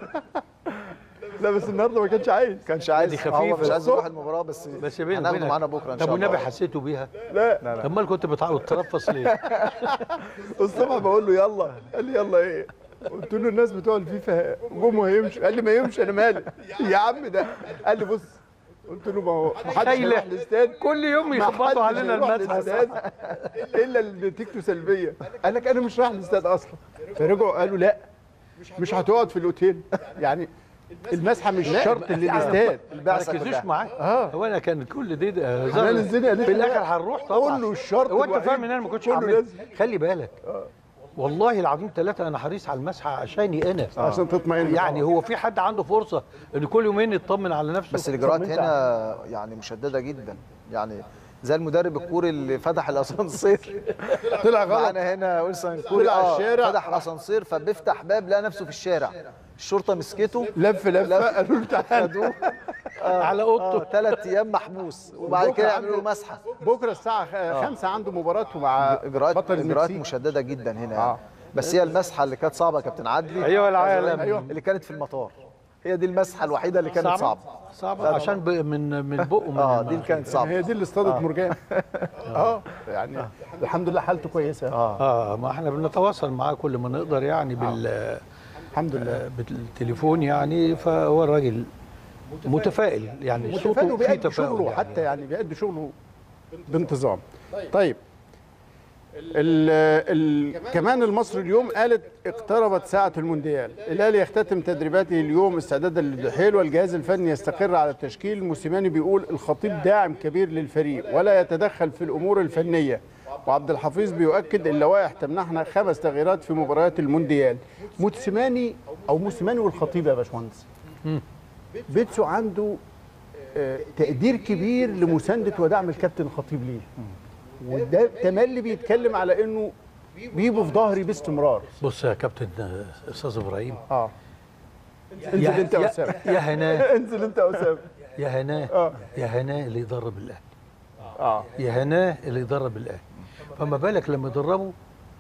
لا بس النهارده ما كانش عايز كانش عايز دي خفيفة. هو مش عايز يروح المباراه بس بس بيني هناخده وبينك معانا بكره ان طب شاء الله والنبي حسيتوا بيها لا امال كنت بتعود ترفص ليه الصبح بقول له يلا قال لي يلا ايه قلت له الناس بتوع الفيفا جم وهيمشوا قال لي ما يمشي انا مالي يا عم ده قال لي بص قلت له ما هو ما حدش شايلة. يروح الاستاد كل يوم ما يخبطوا حدش علينا يروح المسح الاستاد الا اللي نتيجته سلبيه قال لك انا مش رايح الاستاد اصلا فرجعوا قالوا لا مش هتقعد في الاوتيل يعني المسحه مش شرط للاستاد ما البعثة ركزوش كلها. معايا اه هو انا كان كل دي ده حنان هزار. الزيني قالت في لي الاخر لا. هنروح طبعا قول له الشرط هو انت الوحيد فاهم ان انا ما كنتش كله هعمل لازم. خلي بالك والله العظيم ثلاثة أنا حريص على المسحة عشاني أنا عشان تطمئن يعني هو في حد عنده فرصة إن كل يومين يطمن على نفسه بس الاجراءات طب انت- هنا يعني مشدده جدا يعني زي المدرب الكوري اللي فتح الاسانسير طلع غلط معانا هنا ويلسون كوري طلع آه، الشارع. فتح الاسانسير فبيفتح باب لقى نفسه في الشارع الشرطه مسكته لف لفه قالوا له تعالى خدوه على أوضته ثلاث ايام محبوس وبعد بكرة كده يعملوا له عنده- مسحه بكره الساعه 5 عنده مباراته مع اجراءات بطل اجراءات المكسيك مشدده جدا هنا آه. يعني. بس هي المسحه اللي كانت صعبه يا كابتن عدلي أيوة العالم. أيوة. اللي كانت في المطار هي دي المسحه الوحيده اللي كانت صعبه صعبة عشان ب- من من بقه من اه دي اللي كانت صعبه هي دي اللي اصطادت مرجان اه يعني الحمد لله حالته كويسه اه اه ما احنا بنتواصل معاه كل ما نقدر يعني بال الحمد لله بالتليفون يعني فهو الراجل متفائل يعني متفائل صوته فيه وبيأدي تفاؤل شغله يعني. حتى يعني بيأدي شغله بانتظام طيب ال ال كمان المصري اليوم قالت اقتربت ساعة المونديال الأهلي يختتم تدريباته اليوم استعدادا للدحيل والجهاز الفني يستقر على التشكيل موسيماني بيقول الخطيب داعم كبير للفريق ولا يتدخل في الأمور الفنية وعبد الحفيظ بيؤكد اللوائح تمنحنا خمس تغييرات في مباريات المونديال موسيماني أو موسيماني والخطيب يا باشمهندس بيتسو عنده آه، تقدير كبير لمسانده ودعم الكابتن الخطيب ليه وده تملي بيتكلم على انه بيبقوا في ظهري باستمرار بص يا كابتن آه، استاذ ابراهيم اه انزل يا- انت يا يا- اسامه يا هناه انزل انت يا اسامه يا هناه آه. يا هناه اللي يدرب الاهلي اه يا هناه اللي يدرب الاهلي فما بالك لما يدربه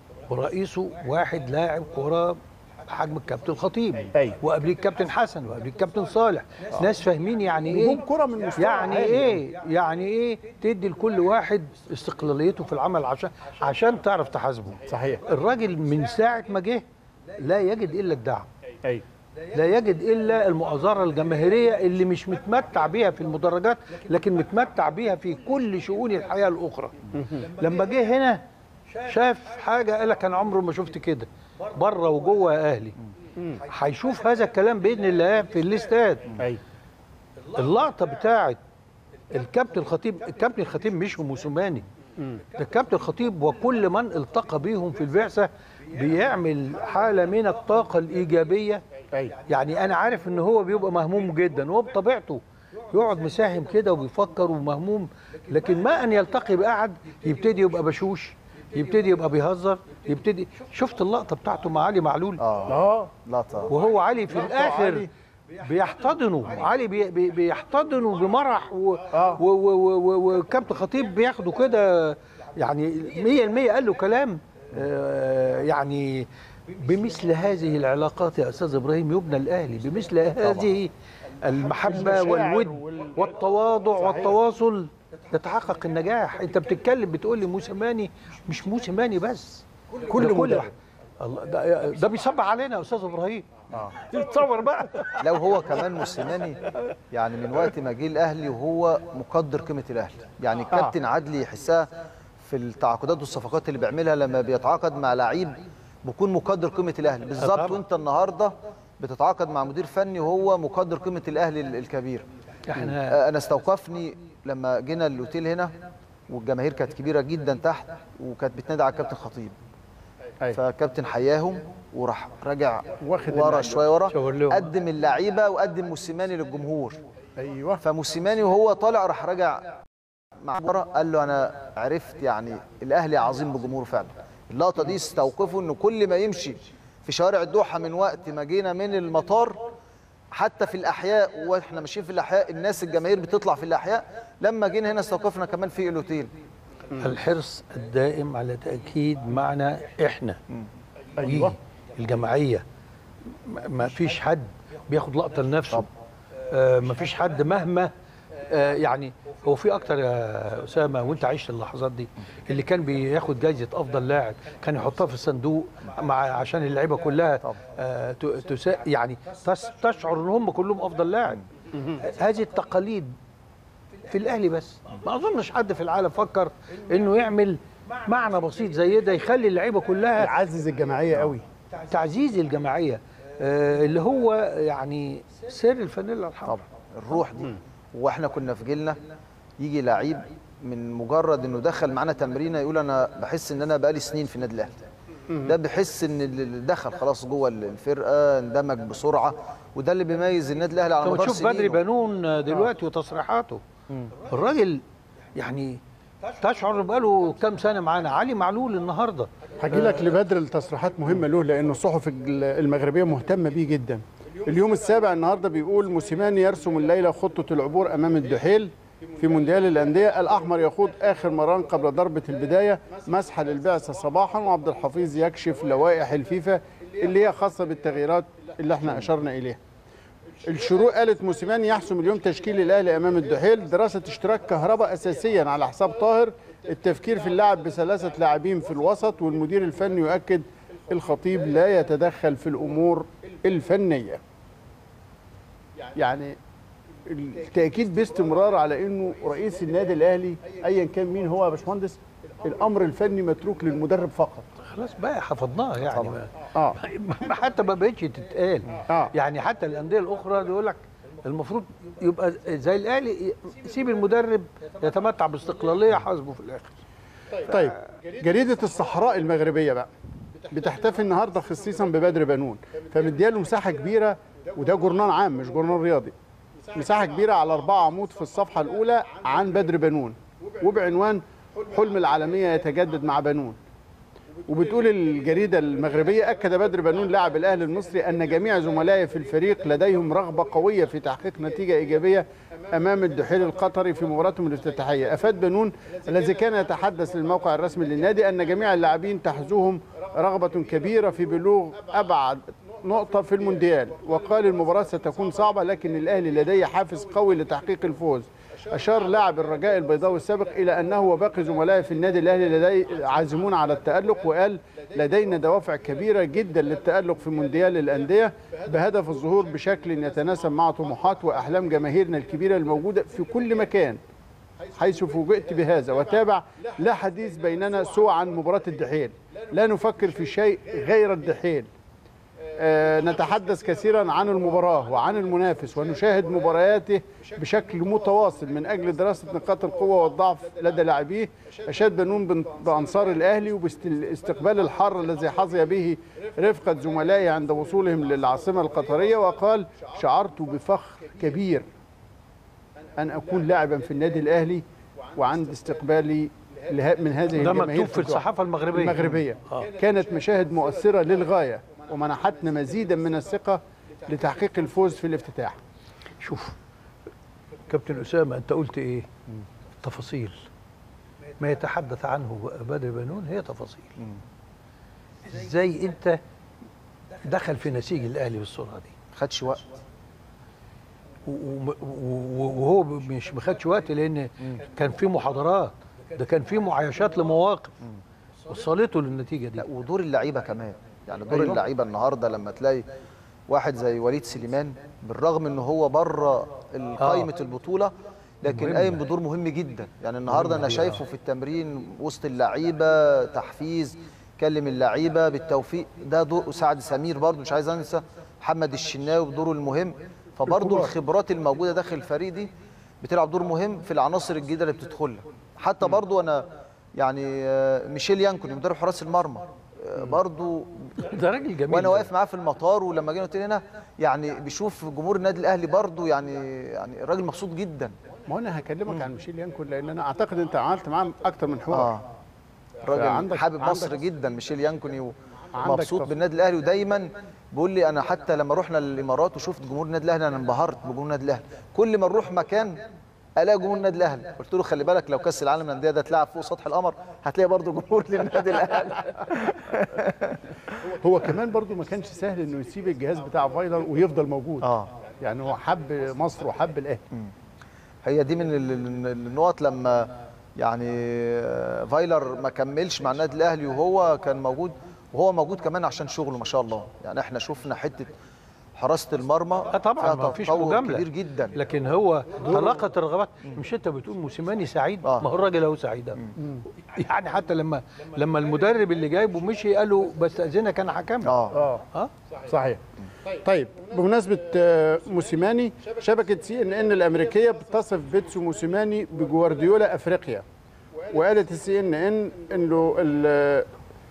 ورئيسه واحد لاعب كوره حجم الكابتن الخطيب أيوة. وقبليه الكابتن حسن وقبليه الكابتن صالح ناس فاهمين يعني نجوم ايه كرة من مستوى يعني عالي. ايه يعني ايه تدي لكل واحد استقلاليته في العمل عشان عشان تعرف تحاسبه صحيح الراجل من ساعه ما جه لا يجد الا الدعم ايوه لا يجد الا المؤازره الجماهيريه اللي مش متمتع بيها في المدرجات لكن متمتع بيها في كل شؤون الحياه الاخرى لما جه هنا شاف حاجه قال لك انا عمره ما شفت كده بره وجوه يا اهلي هيشوف هذا الكلام باذن الله في الاستاد ايوه اللقطه بتاعت الكابتن الخطيب الكابتن الخطيب مش موسوماني ده الكابتن الخطيب وكل من التقى بيهم في البعثه بيعمل حاله من الطاقه الايجابيه ايوه يعني انا عارف ان هو بيبقى مهموم جدا وهو بطبيعته يقعد مساهم كده وبيفكر ومهموم لكن ما ان يلتقي باحد يبتدي يبقى بشوش يبتدي يبقى بيهزر يبتدي شفت اللقطه بتاعته مع علي معلول اه اه لا طبعا وهو علي في الاخر علي. بيحتضنه علي بي بي بيحتضنه بمرح و- آه. و- و- و- و- وكابتن خطيب بياخده كده يعني 100% قال له كلام آه، يعني بمثل هذه العلاقات يا استاذ ابراهيم يبنى الاهلي بمثل هذه المحبه المشاعر والود وال- والتواضع صحيح. والتواصل يتحقق النجاح انت بتتكلم بتقول لي موسيماني مش موسيماني بس كل ده مدرب. الله ده, ده بيصب علينا يا استاذ ابراهيم تصور بقى لو هو كمان موسيماني يعني من وقت ما جه الاهلي وهو مقدر قيمه الاهلي يعني الكابتن عدلي يحسها في التعاقدات والصفقات اللي بيعملها لما بيتعاقد مع لعيب بيكون مقدر قيمه الاهلي بالظبط طبعا. وانت النهارده بتتعاقد مع مدير فني وهو مقدر قيمه الاهلي ال- الكبير احنا آه، انا استوقفني لما جينا الاوتيل هنا والجماهير كانت كبيره جدا تحت وكانت بتنادي على الكابتن خطيب أيوة. فالكابتن حياهم وراح راجع واخد ورا اللعيبة. شويه ورا شاور لهم. قدم اللعيبه وقدم موسيماني للجمهور ايوه فموسيماني وهو طالع راح راجع مع ورا قال له انا عرفت يعني الاهلي عظيم بجمهوره فعلا اللقطه دي استوقفوا انه كل ما يمشي في شوارع الدوحه من وقت ما جينا من المطار حتى في الاحياء واحنا ماشيين في الاحياء الناس الجماهير بتطلع في الاحياء لما جينا هنا استوقفنا كمان في الاوتيل الحرص الدائم على تأكيد معنى إحنا أيوة. الجماعية ما- ما فيش حد بياخد لقطة لنفسه آه ما فيش حد مهما آه يعني هو في أكتر يا أسامة وأنت عشت اللحظات دي اللي كان بياخد جايزة أفضل لاعب كان يحطها في الصندوق مع عشان اللعيبة كلها آه ت- تسا يعني تس- تشعر إن هم كلهم أفضل لاعب هذه التقاليد في الاهلي بس ما اظنش حد في العالم فكر انه يعمل معنى بسيط زي ده يخلي اللعيبه كلها يعزز الجماعيه قوي تعزيز الجماعيه آه، اللي هو يعني سر الفانيلا الحمراء طبعا الروح دي واحنا كنا في جيلنا يجي لعيب من مجرد انه دخل معانا تمرينه يقول انا بحس ان انا بقالي سنين في النادي الاهلي ده بيحس ان اللي دخل خلاص جوه الفرقه اندمج بسرعه وده اللي بيميز النادي الاهلي على لما مدار تشوف بدري سنين بنون دلوقتي وتصريحاته الراجل يعني تشعر إنه بقاله كام سنه معانا علي معلول النهارده هجي لك لبدر التصريحات مهمه له لانه الصحف المغربيه مهتمه بيه جدا اليوم السابع النهارده بيقول موسيماني يرسم الليله خطه العبور امام الدحيل في مونديال الانديه الاحمر يخوض اخر مران قبل ضربه البدايه مسحه للبعثه صباحا وعبد الحفيظ يكشف لوائح الفيفا اللي هي خاصه بالتغييرات اللي احنا اشرنا اليها الشروق قالت موسيماني يحسم اليوم تشكيل الاهلي امام الدحيل دراسه اشتراك كهرباء اساسيا على حساب طاهر التفكير في اللعب بثلاثه لاعبين في الوسط والمدير الفني يؤكد الخطيب لا يتدخل في الامور الفنيه يعني التاكيد باستمرار على انه رئيس النادي الاهلي ايا كان مين هو يا باشمهندس الامر الفني متروك للمدرب فقط خلاص بقى حفظناها يعني ما اه ما حتى ما بقتش تتقال آه. يعني حتى الانديه الاخرى يقول لك المفروض يبقى زي الاهلي يسيب المدرب يتمتع باستقلاليه حاسبه في الاخر طيب جريدة الصحراء المغربية بقى بتحتفي النهارده خصيصا ببدر بنون فمدياله مساحة كبيرة وده جورنال عام مش جورنال رياضي مساحة كبيرة على أربعة عمود في الصفحة الأولى عن بدر بنون وبعنوان حلم العالمية يتجدد مع بنون وبتقول الجريدة المغربية أكد بدر بنون لاعب الأهلي المصري أن جميع زملائه في الفريق لديهم رغبة قوية في تحقيق نتيجة إيجابية أمام الدحيل القطري في مباراتهم الافتتاحية أفاد بنون الذي كان يتحدث للموقع الرسمي للنادي أن جميع اللاعبين تحزوهم رغبة كبيرة في بلوغ أبعد نقطة في المونديال وقال المباراة ستكون صعبة لكن الأهلي لديه حافز قوي لتحقيق الفوز أشار لاعب الرجاء البيضاوي السابق إلى أنه وباقي زملائه في النادي الأهلي لدي عازمون على التألق وقال لدينا دوافع كبيرة جدا للتألق في مونديال الأندية بهدف الظهور بشكل يتناسب مع طموحات وأحلام جماهيرنا الكبيرة الموجودة في كل مكان حيث فوجئت بهذا وتابع لا حديث بيننا سوى عن مباراة الدحيل لا نفكر في شيء غير الدحيل آه، نتحدث كثيرا عن المباراة وعن المنافس ونشاهد مبارياته بشكل متواصل من أجل دراسة نقاط القوة والضعف لدى لاعبيه أشاد بنون بن- بأنصار الأهلي وباستقبال الحر الذي حظي به رفقة زملائي عند وصولهم للعاصمة القطرية وقال شعرت بفخر كبير أن أكون لاعبا في النادي الأهلي وعند استقبالي له- من هذه ده الجماهير مكتوب في الدعاء. الصحافه المغربيه المغربية آه. كانت مشاهد مؤثرة للغاية ومنحتنا مزيدا من الثقة لتحقيق الفوز في الافتتاح شوف كابتن اسامه انت قلت ايه تفاصيل ما يتحدث عنه بدر بنون هي تفاصيل ازاي انت دخل في نسيج الاهلي بالصوره دي خدش وقت و- و- و- وهو مش ما خدش وقت لان كان في محاضرات ده كان في معايشات لمواقف وصلته للنتيجه دي لا ودور اللعيبه كمان يعني دور أيوة. أيوة. اللعيبه النهارده لما تلاقي واحد زي وليد سليمان بالرغم ان هو بره قائمه البطوله لكن مهم. قايم بدور مهم جدا يعني النهارده انا دي، شايفه في التمرين وسط اللعيبه تحفيز كلم اللعيبه بالتوفيق ده دور سعد سمير برضو مش عايز انسى محمد الشناوي بدوره المهم فبرضو الكبار. الخبرات الموجوده داخل الفريق دي بتلعب دور مهم في العناصر الجديده اللي بتدخلها حتى برضو انا يعني آه، ميشيل يانكوني مدرب حراس المرمى آه، برضو ده راجل جميل وانا ده. واقف معاه في المطار ولما جينا قلت هنا يعني بيشوف جمهور النادي الاهلي برضو يعني يعني الراجل مبسوط جدا ما انا هكلمك عن ميشيل يانكون لان انا اعتقد انت عملت معاه اكتر من حوار اه الراجل عندك- حابب عندك- مصر جدا ميشيل يانكوني و... عندك مبسوط تص- بالنادي الاهلي ودايما بيقول لي انا حتى لما رحنا الامارات وشفت جمهور النادي الاهلي انا انبهرت بجمهور النادي الاهلي كل ما نروح مكان الاقي جمهور النادي الاهلي قلت له خلي بالك لو كاس العالم للانديه ده اتلعب فوق سطح القمر هتلاقي برضه جمهور للنادي الاهلي هو كمان برضو ما كانش سهل انه يسيب الجهاز بتاع فايلر ويفضل موجود اه يعني هو حب مصر وحب الاهلي هي دي من ال- ال- النقط لما يعني آه، فايلر ما كملش مع النادي الاهلي وهو كان موجود وهو موجود كمان عشان شغله ما شاء الله يعني احنا شفنا حته حراسه المرمى اه طبعا فيها ما فيش تطور مجامله كبير جدا لكن هو طلاقه الرغبات مش انت بتقول موسيماني سعيد آه. ما هو الراجل اهو سعيد أهو. يعني حتى لما لما المدرب اللي جايبه مشي قال له بستاذنك انا هكمل اه اه اه صحيح طيب بمناسبة آه، موسيماني شبكة سي ان ان الأمريكية بتصف بيتسو موسيماني بجوارديولا أفريقيا وقالت السي ان ان انه ال-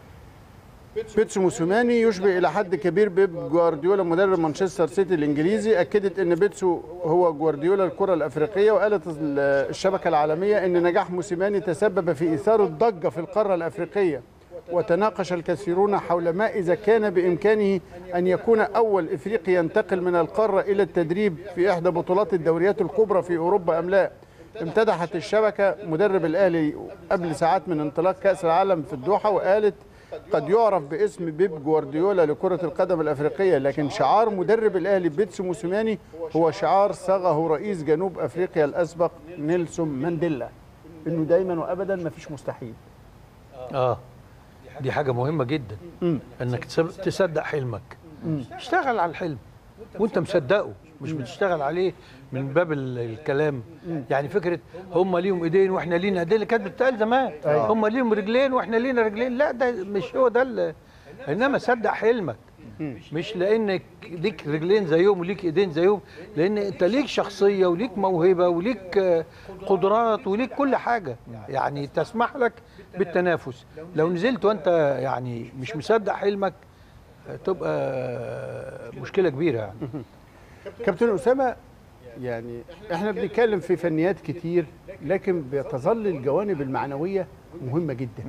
بيتسو موسيماني يشبه الى حد كبير بيب جوارديولا مدرب مانشستر سيتي الانجليزي اكدت ان بيتسو هو جوارديولا الكره الافريقيه وقالت ال- الشبكه العالميه ان نجاح موسيماني تسبب في اثاره ضجه في القاره الافريقيه وتناقش الكثيرون حول ما اذا كان بامكانه ان يكون اول افريقي ينتقل من القاره الى التدريب في احدى بطولات الدوريات الكبرى في اوروبا ام لا امتدحت الشبكه مدرب الاهلي قبل ساعات من انطلاق كاس العالم في الدوحه وقالت قد يعرف باسم بيب جوارديولا لكرة القدم الأفريقية لكن شعار مدرب الأهلي بيتسو موسيماني هو شعار صاغه رئيس جنوب أفريقيا الأسبق نيلسون مانديلا إنه دايما وأبدا ما فيش مستحيل اه دي حاجه مهمه جدا مم. انك تسب- تصدق حلمك اشتغل على الحلم وانت مصدقه مش بتشتغل عليه من باب ال- الكلام يعني فكره هم ليهم ايدين واحنا لينا ايدين اللي كانت بتتقال زمان أيوة. هم ليهم رجلين واحنا لينا رجلين لا ده مش هو ده ال- انما صدق حلمك مش لانك ليك رجلين زيهم وليك ايدين زيهم لان انت ليك شخصيه وليك موهبه وليك آه، قدرات وليك كل حاجه يعني تسمح لك بالتنافس لو نزلت وانت يعني مش مصدق حلمك آه، تبقى آه، مشكله كبيره يعني كابتن أسامة يعني احنا بنتكلم في فنيات كتير لكن بتظل الجوانب المعنوية مهمة جدا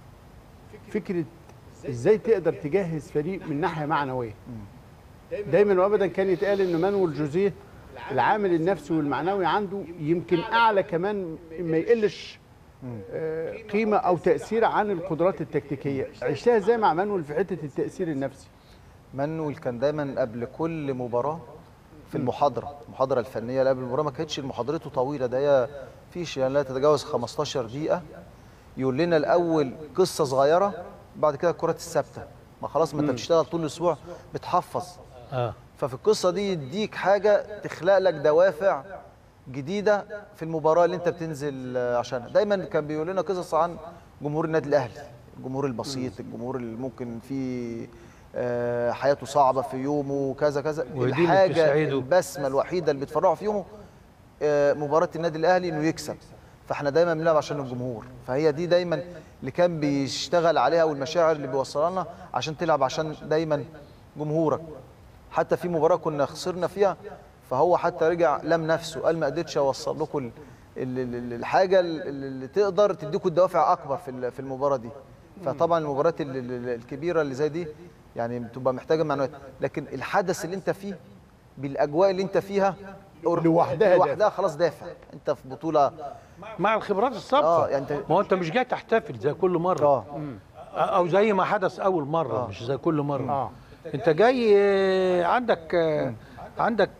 فكرة ازاي تقدر تجهز فريق من ناحية معنوية دايما وابدا كان يتقال ان مانويل جوزيه العامل النفسي والمعنوي عنده يمكن اعلى كمان ما يقلش آه، قيمة او تأثير عن القدرات التكتيكية عشتها ازاي مع مانويل في حتة التأثير النفسي مانويل كان دايما قبل كل مباراه في المحاضره المحاضره الفنيه اللي قبل المباراه ما كانتش محاضرته طويله ده هي فيش يعني لا تتجاوز 15 دقيقه يقول لنا الاول قصه صغيره بعد كده الكرات الثابته ما خلاص ما انت بتشتغل طول الاسبوع بتحفظ اه ففي القصه دي يديك حاجه تخلق لك دوافع جديده في المباراه اللي انت بتنزل آه، عشانها دايما كان بيقول لنا قصص عن جمهور النادي الاهلي الجمهور البسيط الجمهور اللي ممكن فيه آه، حياته صعبه في يومه كذا كذا ودي اللي الحاجه بتسعده. البسمه الوحيده اللي بتفرحه في يومه آه، مباراه النادي الاهلي انه يكسب فاحنا دايما بنلعب عشان الجمهور فهي دي دايما اللي كان بيشتغل عليها والمشاعر اللي بيوصلها لنا عشان تلعب عشان دايما جمهورك حتى في مباراه كنا خسرنا فيها فهو حتى رجع لم نفسه قال ما قدرتش اوصل لكم ال- ال- ال- الحاجه ال- اللي تقدر تديكم الدوافع اكبر في ال- في المباراه دي فطبعا المباريات ال- ال- الكبيره اللي زي دي يعني بتبقى محتاجه معنويات لكن الحدث اللي انت فيه بالاجواء اللي انت فيها لوحدها لوحدها خلاص دافع انت في بطوله مع الخبرات السابقه اه يعني انت ما هو انت مش جاي تحتفل زي كل مره اه او زي ما حدث اول مره آه. مش زي كل مره اه انت جاي آه، عندك آه، عندك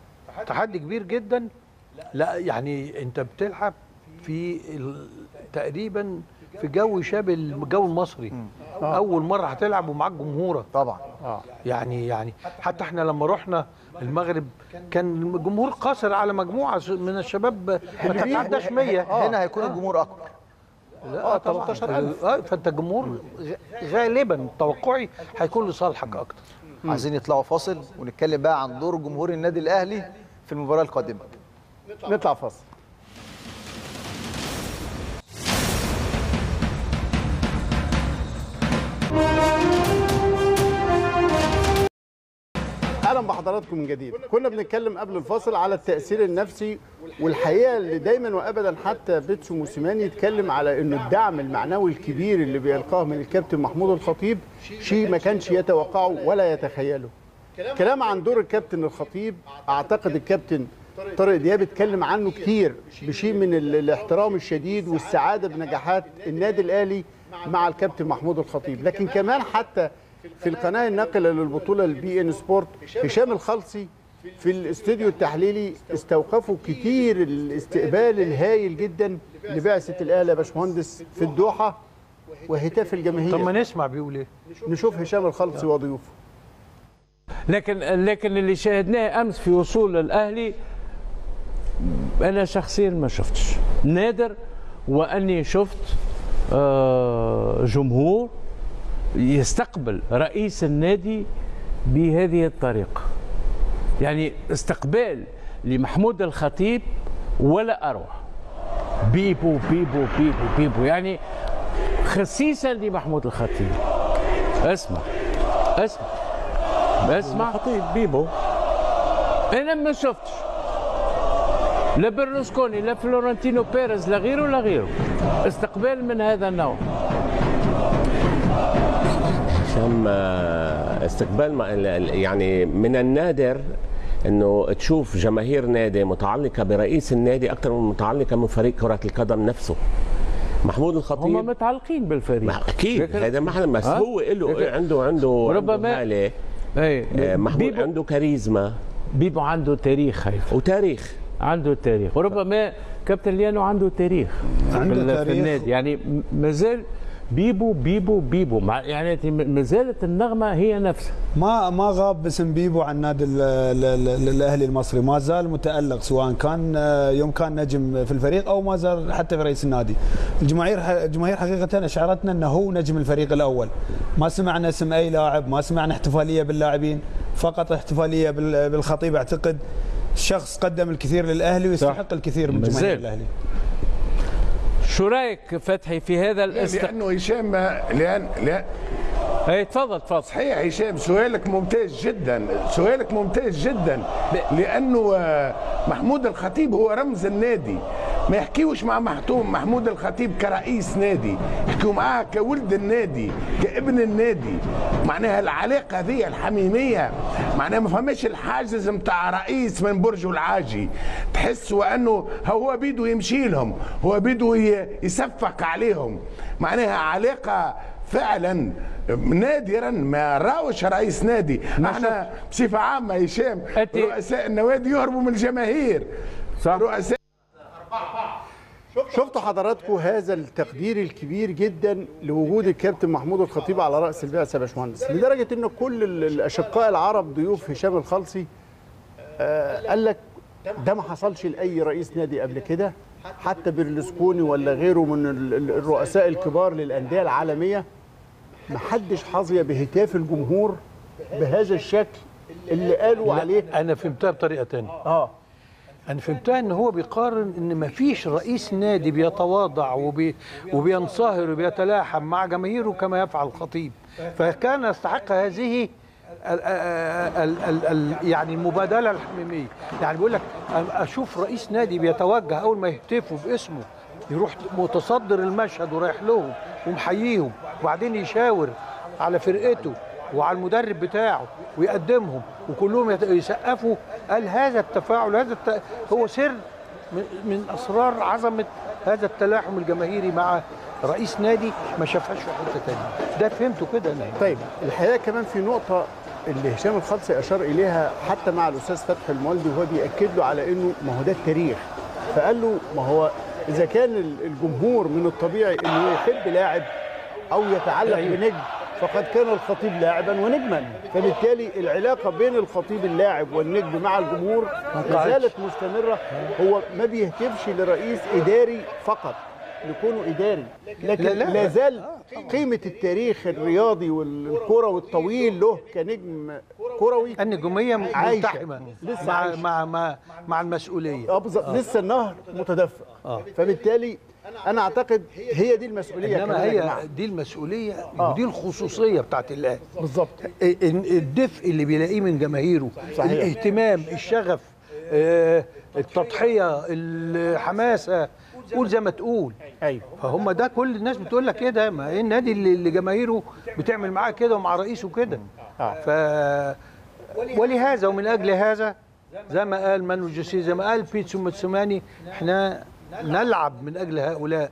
تحدي كبير جدا لا يعني انت بتلعب في ال- تقريبا في جو شبه الجو المصري اول مره هتلعب ومعاك جمهورك طبعا اه يعني يعني حتى احنا لما رحنا المغرب كان الجمهور قاصر على مجموعه من الشباب ما تتعداش 100 هنا هيكون الجمهور اكبر لا آه، طبعاً. 13,000. آه، فانت الجمهور غ- غالبا توقعي هيكون لصالحك اكتر عايزين يطلعوا فاصل ونتكلم بقى عن دور جمهور النادي الاهلي في المباراه القادمه نطلع فاصل اهلا اهلا بحضراتكم من جديد كنا بنتكلم قبل الفاصل على التاثير النفسي والحقيقه اللي دايما وابدا حتى بيتسو موسيماني يتكلم على انه الدعم المعنوي الكبير اللي بيلقاه من الكابتن محمود الخطيب شيء ما كانش يتوقعه ولا يتخيله كلام عن دور الكابتن الخطيب اعتقد الكابتن طارق دياب اتكلم عنه كتير بشيء من ال- الاحترام الشديد والسعاده بنجاحات النادي الاهلي مع الكابتن محمود الخطيب لكن كمان حتى في القناه الناقله للبطوله البي ان سبورت هشام الخلصي في الاستوديو التحليلي استوقفوا كتير الاستقبال الهائل جدا لبعثه الاهلي يا باشمهندس في الدوحه وهتاف الجماهير طب ما نسمع بيقول ايه نشوف هشام الخلصي وضيوفه لكن لكن اللي شاهدناه امس في وصول الاهلي انا شخصيا ما شفتش نادر واني شفت آه، جمهور يستقبل رئيس النادي بهذه الطريقه يعني استقبال لمحمود الخطيب ولا اروع بيبو بيبو بيبو بيبو يعني خصيصا لمحمود الخطيب اسمع اسمع اسمع خطيب بيبو انا ما شفتش لا برلوسكوني لا فلورنتينو بيريز لا غيره لا غيره استقبال من هذا النوع هشام آه، استقبال ما- ال- ال- يعني من النادر انه تشوف جماهير نادي متعلقه برئيس النادي اكثر من متعلقه من فريق كره القدم نفسه محمود هم الخطيب متعلقين بالفريق ما- اكيد لكن- هذا ما حدا بس ها؟ هو له لكن- عنده عنده ربما- عنده هالة. اي آه، محمود بيبو, عنده كاريزما بيبو عنده تاريخ هيفا وتاريخ عنده تاريخ وربما كابتن ليانو عنده تاريخ عنده في ال- تاريخ. في النادي يعني م- مازال بيبو بيبو بيبو مع يعني ما زالت النغمه هي نفسها ما ما غاب اسم بيبو عن نادي ال- ال- ال- الاهلي المصري ما زال متالق سواء كان آه، يوم كان نجم في الفريق او ما زال حتى في رئيس النادي الجماهير ح- الجماهير حقيقه اشعرتنا انه هو نجم الفريق الاول ما سمعنا اسم اي لاعب ما سمعنا احتفاليه باللاعبين فقط احتفاليه بال- بالخطيب اعتقد شخص قدم الكثير للاهلي ويستحق الكثير من جماهير مازال. الاهلي شو رايك فتحي في هذا الاستقبال لانه هشام لان لا اي تفضل تفضل صحيح هشام سؤالك ممتاز جدا سؤالك ممتاز جدا لانه آه، محمود الخطيب هو رمز النادي ما يحكيوش مع محتوم محمود الخطيب كرئيس نادي يحكيوا معاه كولد النادي كابن النادي معناها العلاقه هذه الحميميه معناها ما فهمش الحاجز متاع رئيس من برج العاجي تحس وانه هو بيدو يمشي لهم هو بيدو ي- يصفق عليهم معناها علاقه فعلا نادرا ما راوش رئيس نادي احنا بصفه عامه هشام أنت- رؤساء النوادي يهربوا من الجماهير صح. رؤساء شفتوا حضراتكم هذا التقدير الكبير جدا لوجود الكابتن محمود الخطيب على راس البعثه يا باشمهندس لدرجه ان كل ال- الاشقاء العرب ضيوف هشام الخلصي آه قال لك ده ما حصلش لاي رئيس نادي قبل كده حتى بيرلسكوني ولا غيره من ال- ال- الرؤساء الكبار للانديه العالميه محدش حظي بهتاف الجمهور بهذا الشكل اللي قالوا عليه انا فهمتها بطريقه تانية اه انا فهمتها ان هو بيقارن ان ما فيش رئيس نادي بيتواضع وبي وبينصهر وبيتلاحم مع جماهيره كما يفعل الخطيب فكان يستحق هذه ال ال ال ال يعني المبادله الحميميه يعني بيقول لك أم- اشوف رئيس نادي بيتوجه اول ما يهتفوا باسمه يروح متصدر المشهد ورايح لهم ومحييهم وبعدين يشاور على فرقته وعلى المدرب بتاعه ويقدمهم وكلهم يت- يسقفوا قال هذا التفاعل هذا الت... هو سر من- من اسرار عظمه هذا التلاحم الجماهيري مع رئيس نادي ما شافهاش في حته ثانيه ده فهمته كده انا طيب الحقيقه كمان في نقطه اللي هشام الخلصي اشار اليها حتى مع الاستاذ فتحي المولدي وهو بياكد له على انه ما هو ده التاريخ فقال له ما هو اذا كان ال- الجمهور من الطبيعي انه يحب لاعب او يتعلق بنجم فقد كان الخطيب لاعبا ونجما فبالتالي العلاقه بين الخطيب اللاعب والنجم مع الجمهور ما زالت مستمره هو ما بيهتفش لرئيس اداري فقط لكونه اداري لكن لا، لا, لا. لا زال قيمه التاريخ الرياضي والكروي الطويل له كنجم كروي النجوميه عايشة. ملتحمه لسه مع عايشة. مع مع مع المسؤوليه اه بالظبط لسه النهر متدفق آه. فبالتالي انا اعتقد هي دي المسؤوليه انما كمان يا هي جماعة. دي المسؤوليه آه. ودي الخصوصيه بتاعت الاهلي بالظبط ال- الدفء اللي بيلاقيه من جماهيره صحيح. الاهتمام الشغف آه، التضحيه الحماسه قول زي ما تقول ايوه فهم ده كل الناس بتقول لك كده ما ايه النادي اللي اللي جماهيره بتعمل معاه كده ومع رئيسه كده آه. ف ولهذا ومن اجل هذا زي ما قال مانو جوسيه زي ما قال بيتسو ماتسوماني احنا نلعب من اجل هؤلاء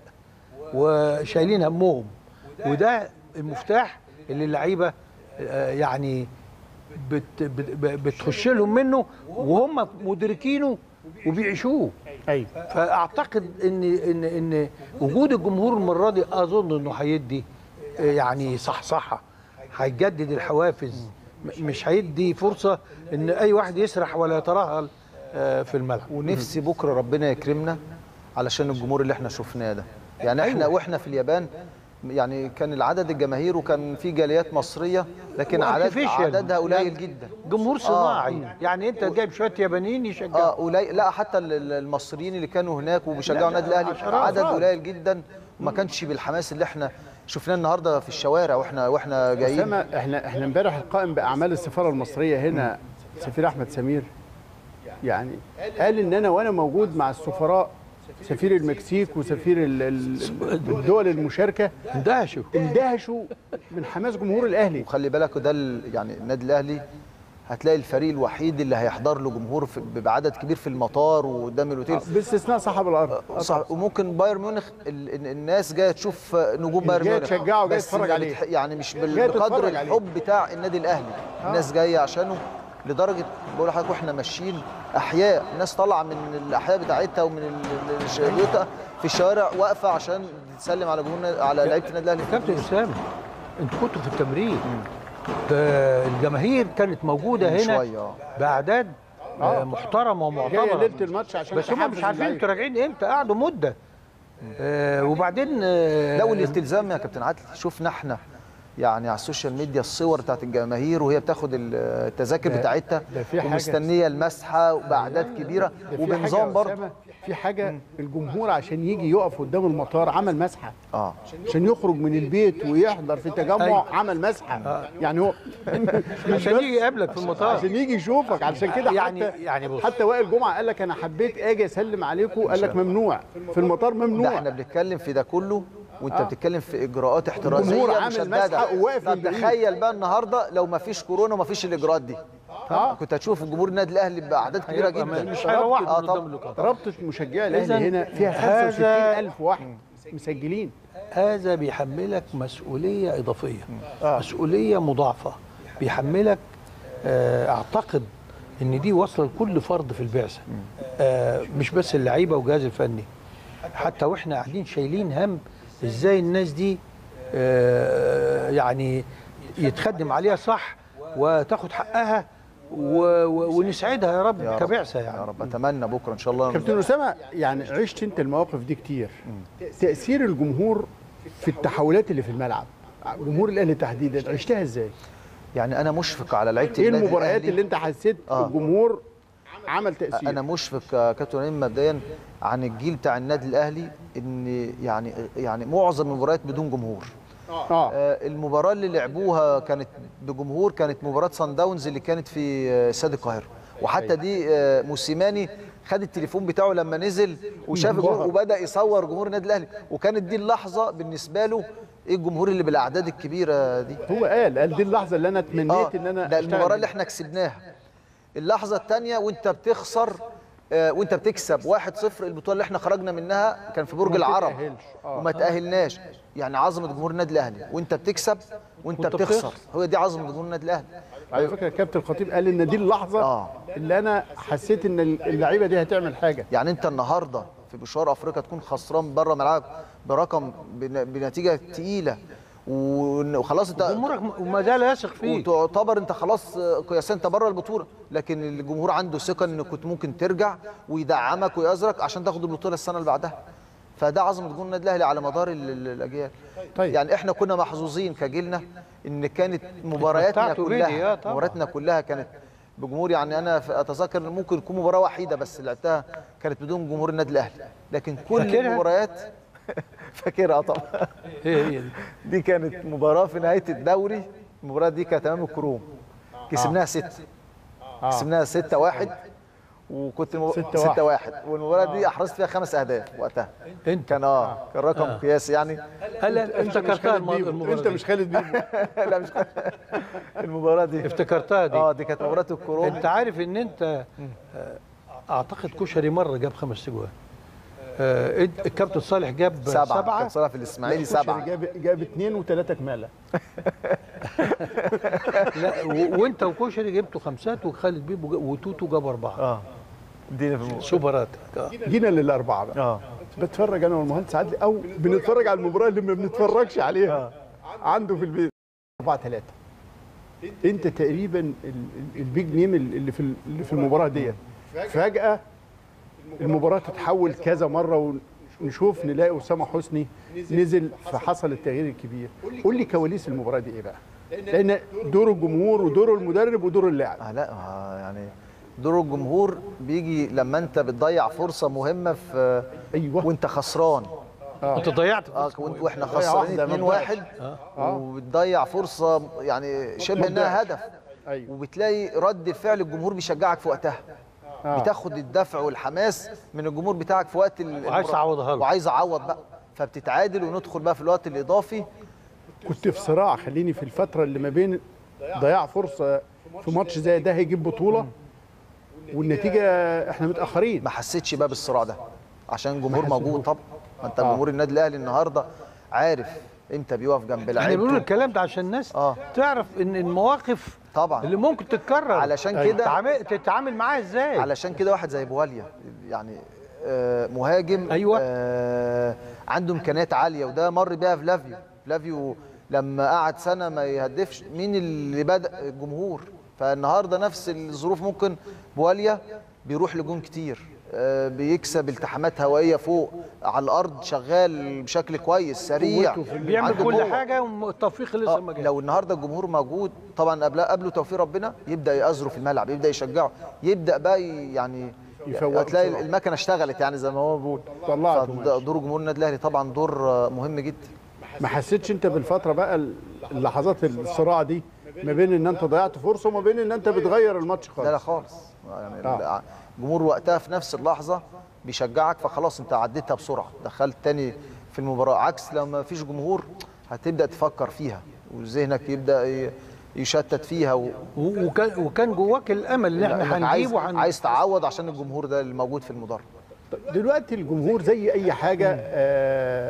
وشايلين همهم وده المفتاح اللي اللعيبه آه، يعني بت بت بتخش لهم منه وهم مدركينه وبيعيشوه ايوه فاعتقد ان ان ان وجود الجمهور المره دي اظن انه هيدي آه، يعني صحصحه هيجدد الحوافز م- مش هيدي فرصه ان اي واحد يسرح ولا يترهل آه، في الملعب ونفسي بكره ربنا يكرمنا علشان الجمهور اللي احنا شفناه ده يعني احنا أيوة. واحنا في اليابان يعني كان العدد الجماهير وكان في جاليات مصريه لكن عدد Artificial. عددها قليل يعني جدا جمهور صناعي يعني انت جايب شويه يابانيين يشجعوا اه قليل لا حتى ال- ال- المصريين اللي كانوا هناك وبيشجعوا النادي الاهلي عشرات. عدد قليل جدا وما كانش بالحماس اللي احنا شفناه النهارده في الشوارع واحنا واحنا جايين اسامه احنا احنا امبارح القائم باعمال السفاره المصريه هنا سفير احمد سمير يعني قال ان انا وانا موجود مع السفراء سفير المكسيك وسفير ال- ال- الدول المشاركه اندهشوا اندهشوا من حماس جمهور الاهلي وخلي بالك ده ال- يعني النادي الاهلي هتلاقي الفريق الوحيد اللي هيحضر له جمهور في- بعدد كبير في المطار وقدام الاوتيل باستثناء صاحب الارض صح وممكن بايرن ميونخ ال- ال- الناس جايه تشوف نجوم بايرن جاية ميونخ تشجعه وجاية بس تتفرج اللي عليه. بتح- يعني مش جاية بال- بقدر تتفرج عليه. الحب بتاع النادي الاهلي الناس جايه عشانه لدرجه بقول لحضرتك واحنا ماشيين احياء الناس طالعه من الاحياء بتاعتها ومن ال- ال- الش- بيوتها في الشوارع واقفه عشان تسلم على جمهور على لعيبه النادي الاهلي كابتن اسامه انتوا كنتوا في التمرين ده الجماهير كانت موجوده من هنا شوية، آه. باعداد آه، محترمه جايه ومعتبره ليله الماتش عشان بس هم تحفز مش عارفين اللعيبة. انتوا راجعين امتى قعدوا مده آه وبعدين آه لا والالتزام يا كابتن عادل شفنا احنا يعني على السوشيال ميديا الصور بتاعت الجماهير وهي بتاخد التذاكر ده- بتاعتها ده في حاجة- ومستنيه المسحه باعداد كبيره ده في وبنظام حاجة يا برضه أسامة، في حاجه الجمهور عشان يجي يقف قدام المطار عمل مسحه اه عشان يخرج من البيت ويحضر في تجمع أيوة. عمل مسحه يعني هو عشان يجي يقابلك في المطار عشان يجي يشوفك علشان كده يعني- حتى يعني بص. حتى وائل جمعه قال لك انا حبيت اجي اسلم عليكم قال لك ممنوع في المطار ده ممنوع احنا بنتكلم في ده كله وانت آه. بتتكلم في اجراءات الجمهور احترازيه عامل مشدده مسحة وواقف طب من بعيد. تخيل بقى النهارده لو ما فيش كورونا وما فيش الاجراءات دي آه. كنت هتشوف جمهور النادي الاهلي باعداد كبيره هيبقى جدا مش هيروحوا آه من قدام طبعا. اللقاء رابطه مشجعي إذن الاهلي هنا فيها هذا- 65000 واحد مسجلين هذا بيحملك مسؤوليه اضافيه آه. مسؤوليه مضاعفه بيحملك آه، اعتقد ان دي واصله لكل فرد في البعثه آه، مش بس اللعيبه والجهاز الفني حتى واحنا قاعدين شايلين هم ازاي الناس دي آه، يعني يتخدم عليها صح وتاخد حقها و- و- ونسعدها يا رب يا رب. كبعثه يا يعني رب اتمنى بكره ان شاء الله كابتن اسامه يعني عشت انت المواقف دي كتير تاثير الجمهور في التحولات اللي في الملعب جمهور الاهلي تحديدا عشتها ازاي يعني انا مشفق على لعيبه ايه النادي المباريات الأهلي. اللي انت حسيت آه. الجمهور عمل تاثير انا مشفق يا كابتن امام مبدئيا عن الجيل بتاع النادي الاهلي ان يعني يعني معظم المباريات بدون جمهور اه آه، المباراه اللي لعبوها كانت بجمهور كانت مباراه سان داونز اللي كانت في آه، استاد القاهره وحتى دي آه، موسيماني خد التليفون بتاعه لما نزل وشاف الجمهور وبدا يصور جمهور النادي الاهلي وكانت دي اللحظه بالنسبه له ايه الجمهور اللي بالاعداد الكبيره دي هو قال قال دي اللحظه اللي انا تمنيت ان انا ده أشتغل المباراه اللي بيها. احنا كسبناها اللحظه الثانيه وانت بتخسر آه، وانت بتكسب 1-0 البطوله اللي احنا خرجنا منها كان في برج وما العرب تتأهلش. آه. وما تاهلناش يعني عظمه جمهور النادي الاهلي وانت بتكسب وانت وأنت بتخسر بتخسر. هو دي عظمه جمهور النادي الاهلي على فكره كابتن الخطيب قال ان دي اللحظه آه. اللي انا حسيت ان اللعيبه دي هتعمل حاجه يعني انت النهارده في مشوار افريقيا تكون خسران بره ملعبك برقم بن- بنتيجه تقيله ون- وخلاص انت جمهورك وما زال يثق فيك وتعتبر انت خلاص قياسيا انت بره البطوله لكن الجمهور عنده ثقه ان كنت ممكن ترجع ويدعمك ويأزرك عشان تاخد البطوله السنه اللي بعدها فده عظمه جمهور النادي الاهلي على مدار ال- ال- الاجيال طيب. يعني احنا كنا محظوظين كجيلنا ان كانت مبارياتنا اتمتعتوا بيه، كلها اه طبعا. مبارياتنا كلها كانت بجمهور يعني انا ف- اتذكر ان ممكن تكون مباراه وحيده بس اللي لعبتها كانت بدون جمهور النادي الاهلي لكن كل فاكرها؟ المباريات فاكرها طبعا ايه هي دي دي كانت مباراه في نهايه الدوري المباراه دي كانت امام الكروم كسبناها ستة كسبناها ستة واحد وكنت المب... ستة ستة واحد والمباراه دي احرزت فيها خمس اهداف وقتها انت كان اه كان رقم قياسي يعني هلا افتكرتها الم- المباراه انت دي. مش خالد بيبو لا مش المباراه دي افتكرتها دي اه دي كانت مباراه الكروم انت عارف ان انت آه، اعتقد كشري مره جاب خمس اجوان آه، انت- الكابتن صالح جاب سبعة سبعه كان صلاح في الاسماعيلي سبعة جاب جاب اثنين وثلاثه كماله لا و- وانت وكشري جبتوا خمسات وخالد بيبو جاب- وتوتو جاب اربعه اه ادينا في المباراه سوبرات آه. جينا للاربعه بقى اه بتفرج انا والمهندس عادل او بنتفرج على المباراه اللي ما بنتفرجش عليها عنده في البيت 4 3 انت تقريبا ال- ال- البيج نيم اللي في ال- اللي في المباراه ديت فجاه المباراه تتحول كذا مره ونشوف نلاقي اسامه حسني نزل فحصل التغيير الكبير قول لي كواليس المباراه دي ايه بقى لان دور الجمهور ودور المدرب ودور اللاعب آه لا آه يعني دور الجمهور بيجي لما انت بتضيع فرصه مهمه في ايوه وانت خسران انت ضيعت اه وانت- واحنا ضيع خسرانين واحدة 2 ما 1 وبتضيع فرصه يعني شبه انها هدف ايوه وبتلاقي رد فعل الجمهور بيشجعك في وقتها آه. بتاخد الدفع والحماس من الجمهور بتاعك في وقت ال- وعايز تعوضها له. وعايز اعوض بقى فبتتعادل وندخل بقى في الوقت الاضافي كنت في صراع خليني في الفترة اللي ما بين ضياع فرصة في ماتش زي ده هيجيب بطولة والنتيجة احنا متأخرين ما حسيتش بقى بالصراع ده عشان الجمهور ما موجود حسيتوش. طبعا ما انت جمهور النادي الاهلي النهارده عارف امتى بيقف جنب احنا بنقول لعيبته الكلام ده عشان الناس آه. تعرف ان المواقف طبعا اللي ممكن تتكرر علشان أيوة. كده تتعامل تتعامل معاها ازاي علشان كده واحد زي بواليا يعني آه، مهاجم أيوة. آه، عنده امكانيات عاليه وده مر بيها فلافيو فلافيو لما قعد سنه ما يهدفش مين اللي بدا الجمهور فالنهارده نفس الظروف ممكن بواليا بيروح لجون كتير آه، بيكسب التحامات هوائيه فوق على الارض شغال بشكل كويس سريع بيعمل عنده كل قوة. حاجه والتوفيق لسه آه، ما جاش لو النهارده الجمهور موجود طبعا قبل قبله توفيق ربنا يبدا يأزره في الملعب يبدا يشجعه يبدا بقى ي- يعني يفوقه هتلاقي بسرعة. المكنه اشتغلت يعني زي ما هو بيقول طلعته فده ماشي. دور جمهور النادي الاهلي طبعا دور آه، مهم جدا ما حسيتش انت بالفترة بقى اللحظات الصراع دي ما بين ان انت ضيعت فرصة وما بين ان انت بتغير الماتش لا لا خالص خالص يعني آه. الجمهور وقتها في نفس اللحظه بيشجعك فخلاص انت عديتها بسرعه دخلت تاني في المباراه عكس لو ما فيش جمهور هتبدا تفكر فيها وذهنك يبدا ي- يشتت فيها و... و- وكان وكان جواك الامل اللي إنك احنا عايز هنجيبه هن... عايز تعوض عشان الجمهور ده اللي موجود في المدرج دلوقتي الجمهور زي اي حاجة آه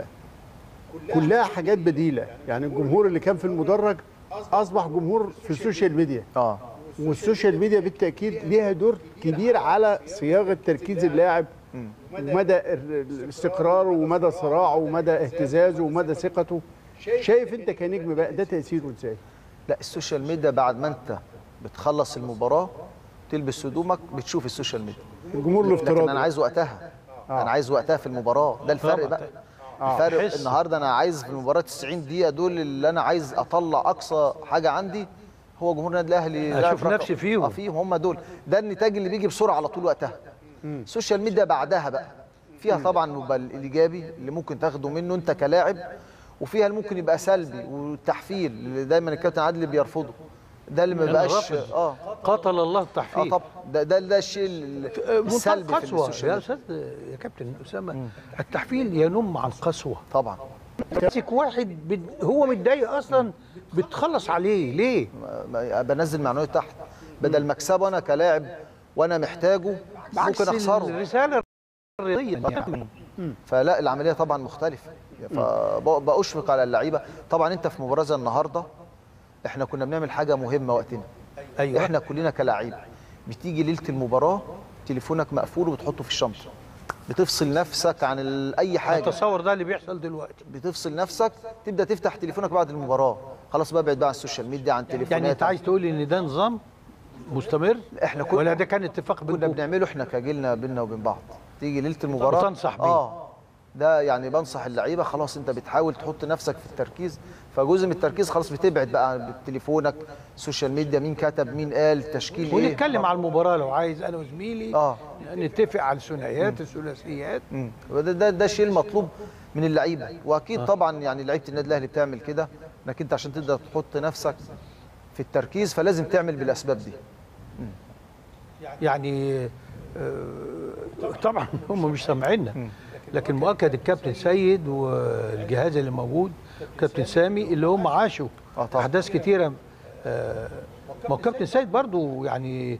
كلها حاجات بديلة يعني الجمهور اللي كان في المدرج اصبح جمهور في السوشيال ميديا اه والسوشيال ميديا بالتاكيد ليها دور كبير على صياغه تركيز اللاعب ومدى ال- الاستقرار ومدى صراعه ومدى اهتزازه ومدى ثقته شايف انت كنجم بقى ده تاثيره ازاي؟ لا السوشيال ميديا بعد ما انت بتخلص المباراه تلبس هدومك بتشوف السوشيال ميديا الجمهور لكن الافتراضي انا عايز وقتها انا عايز وقتها في المباراه ده الفرق طبعاً. بقى الفرق حس. النهارده انا عايز في المباراه 90 دقيقه دول اللي انا عايز اطلع اقصى حاجه عندي هو جمهور النادي الاهلي أشوف لاعب رقم- نفسي فيهم. اه فيهم هم دول ده النتاج اللي بيجي بسرعه على طول وقتها السوشيال ميديا بعدها بقى فيها طبعا يبقى الايجابي اللي ممكن تاخده منه انت كلاعب وفيها اللي ممكن يبقى سلبي والتحفيل اللي دايما الكابتن عادل بيرفضه ده اللي ما أنا بقاش رافض. اه قاتل الله اه التحفيل طبعا ده ده ده الشيء ال- منتهى السلبي في القسوه السوشيال يا ميديا استاذ يا كابتن اسامه التحفيل ينم عن قسوه طبعا تمسك واحد بد... هو متضايق اصلا بتخلص عليه ليه؟ ما- بنزل معنويات تحت بدل ما اكسبه انا كلاعب وانا محتاجه بعكس ممكن اخسره الرساله الرياضيه فلا العمليه طبعا مختلفه فبأشفق على اللعيبه طبعا انت في مباراه زي النهارده احنا كنا بنعمل حاجه مهمه وقتنا ايوه احنا كلنا كلاعيبه بتيجي ليله المباراه تليفونك مقفول وبتحطه في الشنطه بتفصل نفسك عن ال- اي حاجه التصور ده اللي بيحصل دلوقتي بتفصل نفسك تبدا تفتح تليفونك بعد المباراه خلاص بقى ابعد بقى عن السوشيال ميديا عن تليفونات يعني انت عايز تقول ان ده نظام مستمر احنا كنا ولا ده كان اتفاق كنا بينكم بنعمله احنا كجيلنا بيننا وبين بعض تيجي ليله المباراه وتنصح بيه. اه ده يعني بنصح اللعيبه خلاص انت بتحاول تحط نفسك في التركيز فجزء من التركيز خلاص بتبعد بقى بتليفونك السوشيال ميديا مين كتب مين قال تشكيل ايه ونتكلم على المباراه لو عايز انا وزميلي اه نتفق على الثنائيات الثلاثيات مم. وده ده, ده الشيء المطلوب من اللعيبه واكيد طبعا يعني لعيبه النادي الاهلي بتعمل كده انك انت عشان تقدر تحط نفسك في التركيز فلازم تعمل بالاسباب دي يعني آه، طبعا هم مش سامعيننا لكن مؤكد الكابتن سيد والجهاز اللي موجود كابتن سامي اللي هم عاشوا آه طبعا. احداث كتيره آه، ما هو كابتن سيد برضو يعني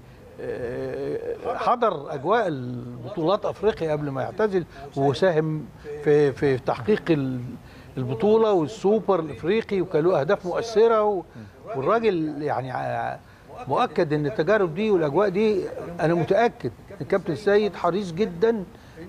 آه، حضر اجواء البطولات افريقيا قبل ما يعتزل وساهم في في تحقيق ال- البطوله والسوبر الافريقي وكان له اهداف مؤثره و- والراجل يعني ع- مؤكد ان التجارب دي والاجواء دي انا متاكد ان كابتن سيد حريص جدا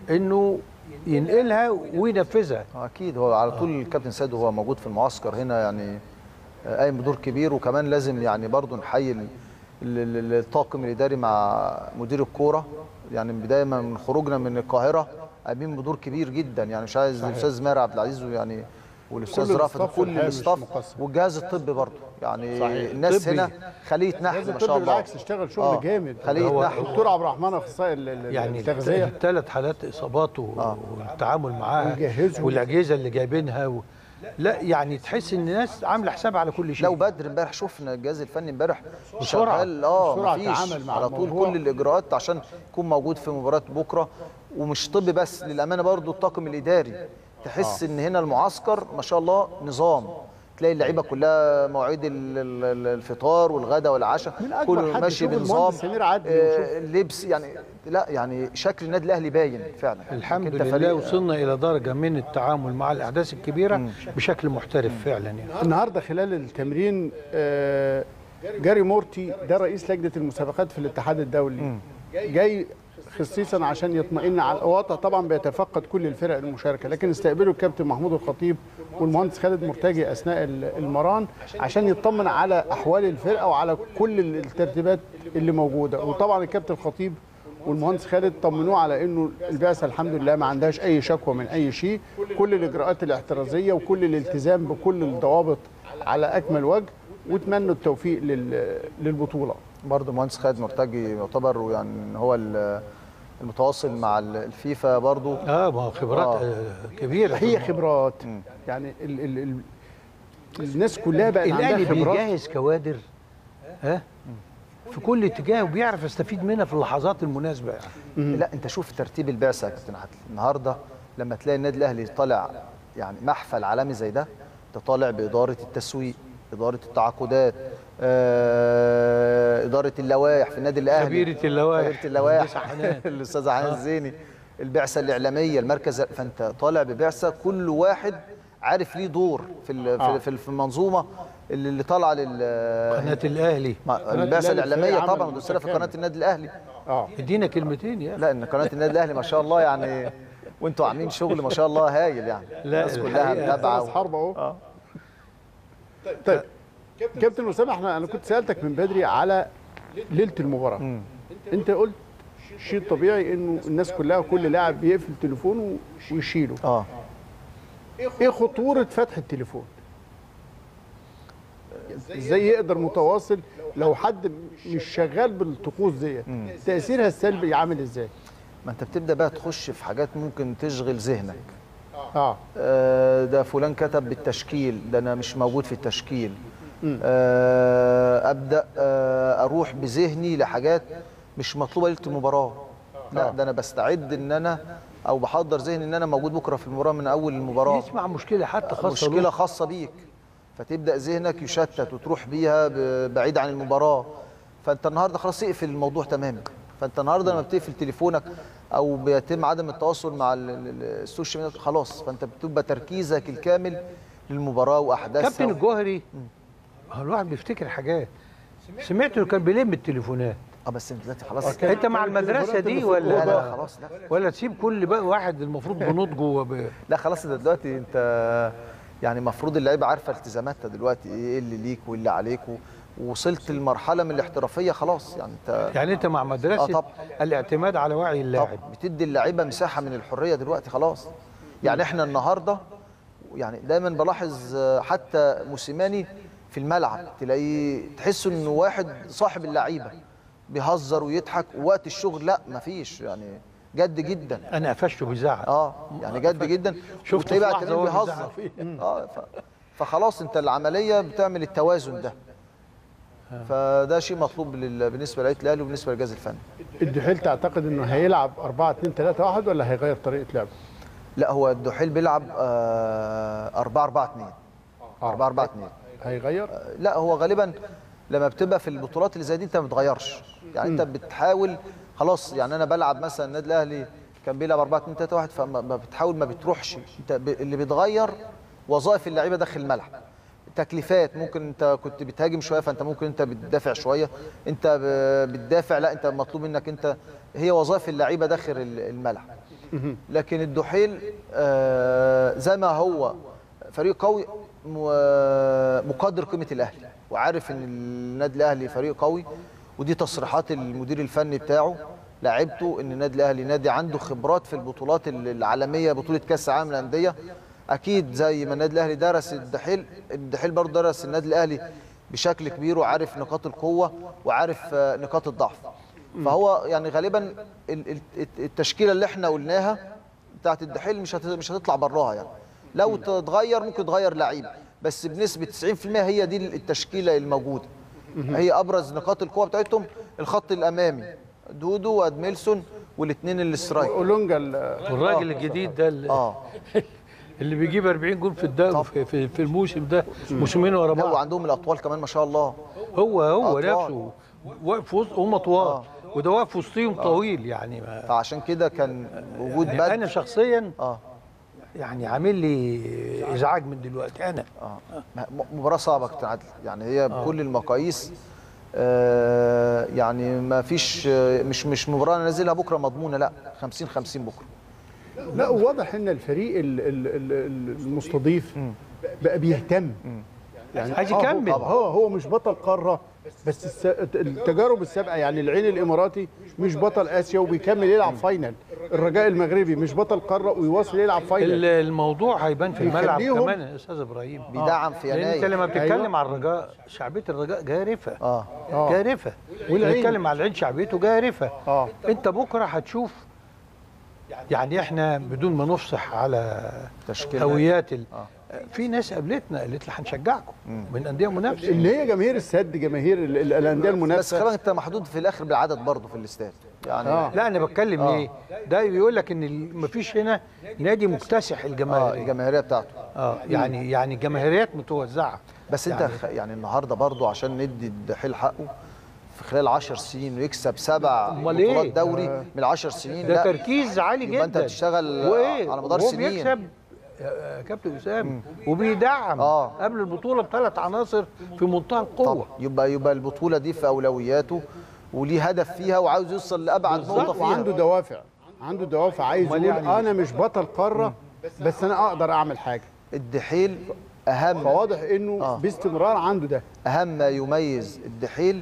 انه ينقلها وينفذها آه، اكيد هو على طول الكابتن سيد وهو موجود في المعسكر هنا يعني آه، قايم بدور كبير وكمان لازم يعني برضه نحيي ال- ال- ال- الطاقم الاداري مع مدير الكوره يعني من بدايه ما من خروجنا من القاهره قايمين بدور كبير جدا يعني مش عايز الاستاذ ماهر عبد العزيز ويعني والاستاذ كل رافت الاستاف وكل الحقيقة مش الاستاف مقصر. والجهاز الطبي برضه يعني صحيح. الناس طبي. هنا خليه نحل لازم ما شاء الطب الله بالعكس اشتغل شغل آه، جامد خليه هو- يتنحل دكتور عبد الرحمن اخصائي ال- ال- يعني التغذيه الثلاث حالات اصابات و- آه. والتعامل معاها ويجهزهم. والاجهزه اللي جايبينها و... لا يعني تحس ان الناس عامله حساب على كل شيء لو بدر امبارح شفنا الجهاز الفني امبارح بسرعة. شغال اه بسرعة مفيش تعامل مع على طول الموضوع. كل الاجراءات عشان يكون موجود في مباراه بكره ومش طبي بس للامانه برضو الطاقم الاداري تحس ان هنا المعسكر ما شاء الله نظام تلاقي اللعيبه كلها مواعيد ال- ال- ال- الفطار والغداء والعشاء من أكبر كله حد ماشي شوف بنظام المهندس سمير عدلي آه، وشوف- اللبس يعني لا يعني شكل النادي الاهلي باين فعلا الحمد أنت لله فريق- وصلنا الى درجه من التعامل مع الاحداث الكبيره بشكل محترف فعلا يعني النهارده خلال التمرين آه، جاري مورتي ده رئيس لجنه المسابقات في الاتحاد الدولي جاي خصيصا عشان يطمئن على الوضع طبعا بيتفقد كل الفرق المشاركه لكن استقبلوا الكابتن محمود الخطيب والمهندس خالد مرتجي اثناء ال- المران عشان يطمن على احوال الفرقه وعلى كل ال- الترتيبات اللي موجوده وطبعا الكابتن الخطيب والمهندس خالد طمنوه على انه البعثه الحمد لله ما عندهاش اي شكوى من اي شيء كل الاجراءات الاحترازيه وكل الالتزام بكل الضوابط على اكمل وجه وتمنوا التوفيق لل- للبطوله برضه المهندس خالد مرتجي يعتبر يعني هو ال- المتواصل مع ال- الفيفا برضه اه ما هو خبرات آه. آه. كبيره هي خبرات يعني ال ال ال الناس كلها بقى الاهلي عندها خبرات بيجهز كوادر ها في كل اتجاه وبيعرف يستفيد منها في اللحظات المناسبه يعني لا انت شوف ترتيب البعثه يا كابتن عادل النهارده لما تلاقي النادي الاهلي طالع يعني محفل عالمي زي ده انت طالع باداره التسويق اداره التعاقدات آه، اداره اللوائح في النادي الاهلي خبيرة اللوائح. خبيره اللوائح مهندسة حنان. الاستاذ حنان الزيني البعثه الاعلاميه المركز فانت طالع ببعثه كل واحد عارف ليه دور في ال- آه. في في المنظومه اللي اللي طالعه لل قناه الاهلي ما- الأهلي البعثه فريق الاعلاميه عمل طبعا مدسره في متكامل. قناه النادي الاهلي اه ادينا كلمتين يا أخي. لا ان قناه النادي الاهلي ما شاء الله يعني وانتوا عاملين شغل ما شاء الله هايل يعني لا، الناس كلها الحقيقة متابعه راس حرب اهو آه. طيب كابتن اسامه احنا انا كنت سالتك من بدري على ليله المباراه انت قلت شيء طبيعي انه الناس كلها كل لاعب بيقفل تليفونه ويشيله اه ايه خطوره فتح التليفون ازاي يقدر متواصل لو حد مش شغال بالطقوس ديت تاثيرها السلبي عامل ازاي ما انت بتبدا بقى تخش في حاجات ممكن تشغل ذهنك اه آه، ده فلان كتب بالتشكيل ده انا مش موجود في التشكيل آه، ابدا آه، اروح بذهني لحاجات مش مطلوبه ليله المباراه لا ده انا بستعد ان انا او بحضر ذهني ان انا موجود بكره في المباراه من اول المباراه يسمع مشكله حتى خاصه مشكله له. خاصه بيك فتبدا ذهنك يشتت وتروح بيها ب- بعيد عن المباراه فانت النهارده خلاص اقفل الموضوع تماما فانت النهارده لما بتقفل تليفونك او بيتم عدم التواصل مع ال- ال- ال- السوشيال ميديا خلاص فانت بتبقى تركيزك الكامل للمباراه واحداثها كابتن الجوهري هو الواحد بيفتكر حاجات سمعت انه كان بيلم التليفونات اه بس انت دلوقتي خلاص انت مع المدرسه دي لا ولا لا خلاص لا ولا تسيب كل بقى واحد المفروض بنضجه وب... لا خلاص انت دلوقتي انت يعني المفروض اللعيبه عارفه التزاماتها دلوقتي ايه اللي ليك واللي عليك و- ووصلت لمرحله من الاحترافيه خلاص يعني انت يعني انت مع مدرسه آه طبعا. الاعتماد على وعي طب اللاعب بتدي اللعيبه مساحه من الحريه دلوقتي خلاص يعني احنا النهارده يعني دايما بلاحظ آه، حتى موسيماني في الملعب تلاقيه تحس انه واحد صاحب اللعيبه بيهزر ويضحك ووقت الشغل لا مفيش يعني جد جدا انا قفشته بيزعق اه يعني جد جدا شفته وتلاقيه في بقى لحظة كمان وهو بيهزر بيزعق فيها. مم. اه ف... فخلاص انت العمليه بتعمل التوازن ده فده شيء مطلوب لل... بالنسبه للعيله الاهلي وبالنسبه للجهاز الفني الدحيل تعتقد انه هيلعب 4 2 3 1 ولا هيغير طريقه لعبه؟ لا هو الدحيل بيلعب آه 4 4 2 4 4 2 هيغير؟ لا هو غالبا لما بتبقى في البطولات اللي زي دي انت ما بتغيرش يعني انت بتحاول خلاص يعني انا بلعب مثلا النادي الاهلي كان بيلعب 4 2 3 1 فما ما بتحاول ما بتروحش انت ب... اللي بيتغير وظائف اللعيبه داخل الملعب تكليفات ممكن انت كنت بتهاجم شويه فانت ممكن انت بتدافع شويه انت ب- بتدافع لا انت مطلوب منك انت هي وظائف اللعيبه داخل ال- الملعب لكن الدحيل آه، زي ما هو فريق قوي م- مقدر قيمه الاهلي وعارف ان النادي الاهلي فريق قوي ودي تصريحات المدير الفني بتاعه لاعبته ان النادي الاهلي نادي عنده خبرات في البطولات العالميه بطوله كاس العالم للانديه اكيد زي ما النادي الاهلي درس الدحيل الدحيل برضه درس النادي الاهلي بشكل كبير وعارف نقاط القوه وعارف آه، نقاط الضعف فهو يعني غالبا ال- ال- التشكيله اللي احنا قلناها بتاعت الدحيل مش هت- مش هتطلع براها يعني لو تتغير ممكن تغير لعيب بس بنسبه 90% هي دي التشكيله الموجوده هي ابرز نقاط القوه بتاعتهم الخط الامامي دودو وادميلسون والاثنين الاسترايك اولونجا ال- والراجل الجديد ده اللي, اه اللي بيجيب 40 جول في الدوري في, في, في الموسم ده موسمين ورا لا بعض وعندهم الاطوال كمان ما شاء الله هو هو أطوال. نفسه واقف وسط هم طوال آه. وده واقف وسطيهم طويل يعني ما فعشان كده كان وجود انا بدر شخصيا اه يعني عامل لي ازعاج من دلوقتي انا اه م- مباراه صعبه يا كابتن عادل يعني هي بكل المقاييس آه يعني ما فيش آه، مش مش مباراه نازلها بكره مضمونه لا 50 50 بكره لا واضح ان الفريق ال- ال- ال- المستضيف بقى بيهتم يعني عايز آه، يكمل. هو هو هو مش بطل قاره بس الس- التجارب السابقه يعني العين الاماراتي مش بطل اسيا وبيكمل يلعب فاينل الرجاء المغربي مش بطل قاره ويواصل يلعب ال- فاينل الموضوع هيبان في الملعب بيخليهم- كمان يا استاذ ابراهيم بيدعم في لان انت يناير لما بتتكلم أيوة. عن الرجاء شعبيه الرجاء جارفه اه آه. جارفه والعين. بنتكلم على العين شعبيته جارفه اه انت بكره هتشوف يعني احنا بدون ما نفصح على تشكيل هويات ال... في ناس قابلتنا قالت لي هنشجعكم من انديه منافسه اللي هي جماهير السد جماهير ال- ال- الانديه بس المنافسه خلي بالك انت محدود في الاخر بالعدد برضه في الاستاد يعني آه. لا انا بتكلم آه. ليه ده بيقول لك ان ال- مفيش هنا نادي مكتسح اه الجماهيريه الجماهيريه بتاعته اه يعني يعني الجماهيريات متوزعه بس انت يعني- يعني, يعني النهارده برضه عشان ندي الدحيل حقه في خلال 10 سنين ويكسب سبع أمال بطولات إيه؟ دوري من العشر سنين ده لا تركيز عالي جدا يبقى انت بتشتغل وايه على مدار وهو سنين بيكسب يا كابتن اسامه وبيدعم آه. قبل البطوله بثلاث عناصر في منتهى القوه طبعا يبقى يبقى البطوله دي في اولوياته وليه هدف فيها وعاوز يوصل لابعد بالظبط. نقطه فيها وعنده دوافع عنده دوافع عايز أمال يقول يعني- انا مش بطل قاره بس انا اقدر اعمل حاجه الدحيل اهم فواضح انه آه. باستمرار عنده ده اهم ما يميز الدحيل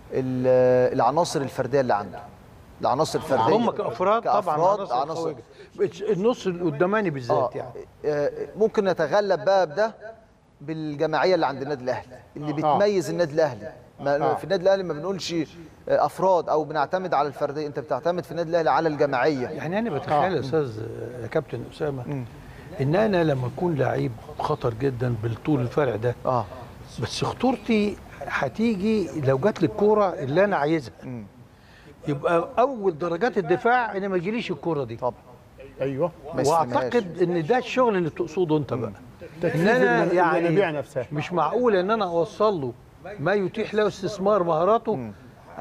ال- العناصر الفرديه اللي عنده العناصر الفرديه هم كافراد طبعا كأفراد عناصر عناصر قوية. النص القداماني بالذات آه. يعني آه، ممكن نتغلب بقى بده بالجماعيه اللي عند النادي الاهلي اللي بتميز النادي الاهلي ما آه. في النادي الاهلي ما بنقولش آه، افراد او بنعتمد على الفرديه انت بتعتمد في النادي الاهلي على الجماعيه يعني انا بتخيل يا استاذ يا كابتن اسامه ان انا لما اكون لعيب خطر جدا بالطول الفرع ده اه بس خطورتي هتيجي لو جات لي الكوره اللي انا عايزها يبقى اول درجات الدفاع ان ما يجيليش الكوره دي طبعا ايوه ما يستلمهاش. واعتقد ان ده الشغل اللي تقصده انت بقى تكثيف ان انا المن- يعني المنابيع نفسها مش معقول ان انا اوصل له ما يتيح له استثمار مهاراته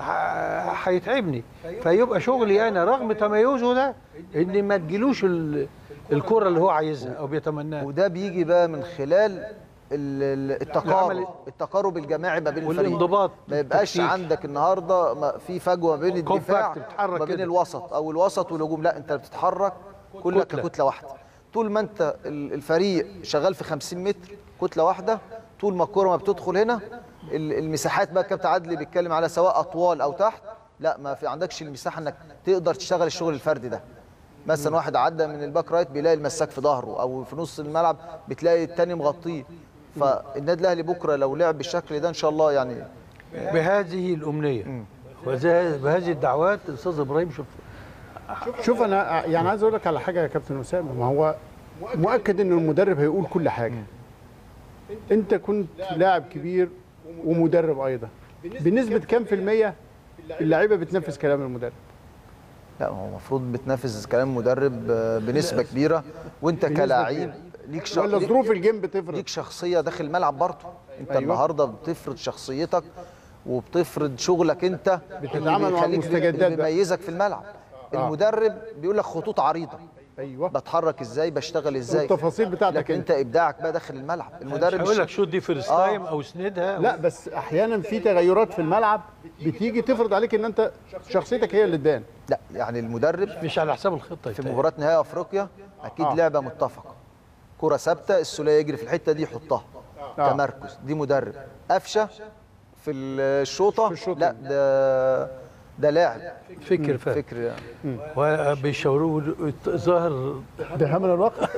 ه- هيتعبني فيبقى شغلي انا رغم تميزه ده ان ما تجيلوش ال- الكره اللي هو عايزها او بيتمناها وده بيجي بقى من خلال ال- ال- التقارب العمل- التقارب الجماعي ما بين الفريق والانضباط ما يبقاش والتكتيك. عندك النهارده ما- في فجوه بين الدفاع Compact، بتتحرك ما بين كده. الوسط او الوسط والهجوم لا انت بتتحرك كلك كتلة. كتله واحده طول ما انت ال- الفريق شغال في 50 متر كتله واحده طول ما الكره ما بتدخل هنا ال- المساحات بقى كابتن عدلي بيتكلم على سواء اطوال او تحت لا ما في عندكش المساحه انك تقدر تشتغل الشغل الفردي ده مثلا واحد عدى من الباك رايت بيلاقي المساك في ظهره او في نص الملعب بتلاقي التاني مغطيه فالنادي الاهلي بكره لو لعب بالشكل ده ان شاء الله يعني بهذه الامنيه وزي- بهذه الدعوات استاذ ابراهيم شوف شوف انا يعني عايز اقول لك على حاجه يا كابتن اسامه ما هو مؤكد ان المدرب هيقول كل حاجه انت كنت لاعب كبير ومدرب ايضا بنسبه كام في الميه اللعيبه بتنفذ كلام المدرب لا هو المفروض بتنافس كلام مدرب آه، بنسبه كبيره وانت بنسبة كلاعب كبيرة. ليك ش... ولا ليك- ظروف الجيم بتفرض ليك شخصيه داخل الملعب برضه انت أيوة. أيوة. النهارده بتفرض شخصيتك وبتفرض شغلك انت بتتعامل مع اللي بيخليك- المستجدات اللي بقى. بيميزك في الملعب المدرب بيقول لك خطوط عريضه ايوه بتحرك ازاي بشتغل ازاي والتفاصيل بتاعتك لكن انت. انت ابداعك بقى داخل الملعب المدرب هقول لك مش- شوت دي فيرست آه. تايم او اسندها لا بس احيانا في تغيرات في الملعب بتيجي تفرض عليك ان انت شخصيتك هي اللي تبان لا يعني المدرب مش على حساب الخطه في يتهيألي. مباراه نهائي افريقيا اكيد آه. آه. لعبه متفقه كره ثابته السوليه يجري في الحته دي يحطها آه. آه. تمركز دي مدرب قفشه في الشوطه في الشوطة. لا ده ده لاعب فكر فاهم فكر يعني. وبيشاوروه ظاهر دهمنا الوقت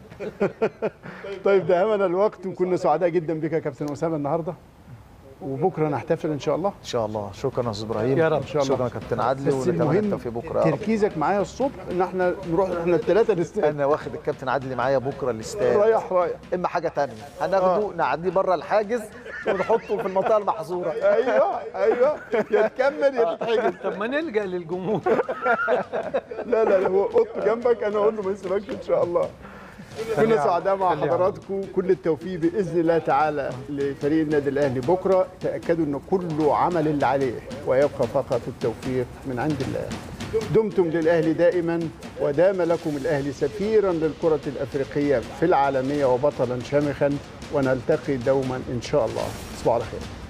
طيب دهمنا الوقت وكنا سعداء جدا بك يا كابتن اسامه النهارده وبكره نحتفل ان شاء الله ان شاء الله شكرا يا استاذ ابراهيم يا رب. إن شاء الله. شكرا يا كابتن عدلي بس ونتمنى المهم التوفيق بكره يا رب. تركيزك معايا الصبح ان احنا نروح احنا الثلاثه نستقبل انا واخد الكابتن عدلي معايا بكره الاستاد رايح رايح اما حاجه تانية هناخده نعديه بره الحاجز ونحطه في المنطقه المحظوره ايوه ايوه يا تكمل يا تتحجز طب ما نلجا للجمهور لا لا لا هو اوضته جنبك انا اقول له ما يسيبكش ان شاء الله كنا سعداء مع حضراتكم كل التوفيق باذن الله تعالى لفريق النادي الاهلي بكره تاكدوا ان كله عمل اللي عليه ويبقى فقط التوفيق من عند الله دمتم للاهلي دائما ودام لكم الاهلي سفيرا للكره الافريقيه في العالميه وبطلا شامخا ونلتقي دوما ان شاء الله تصبحوا على خير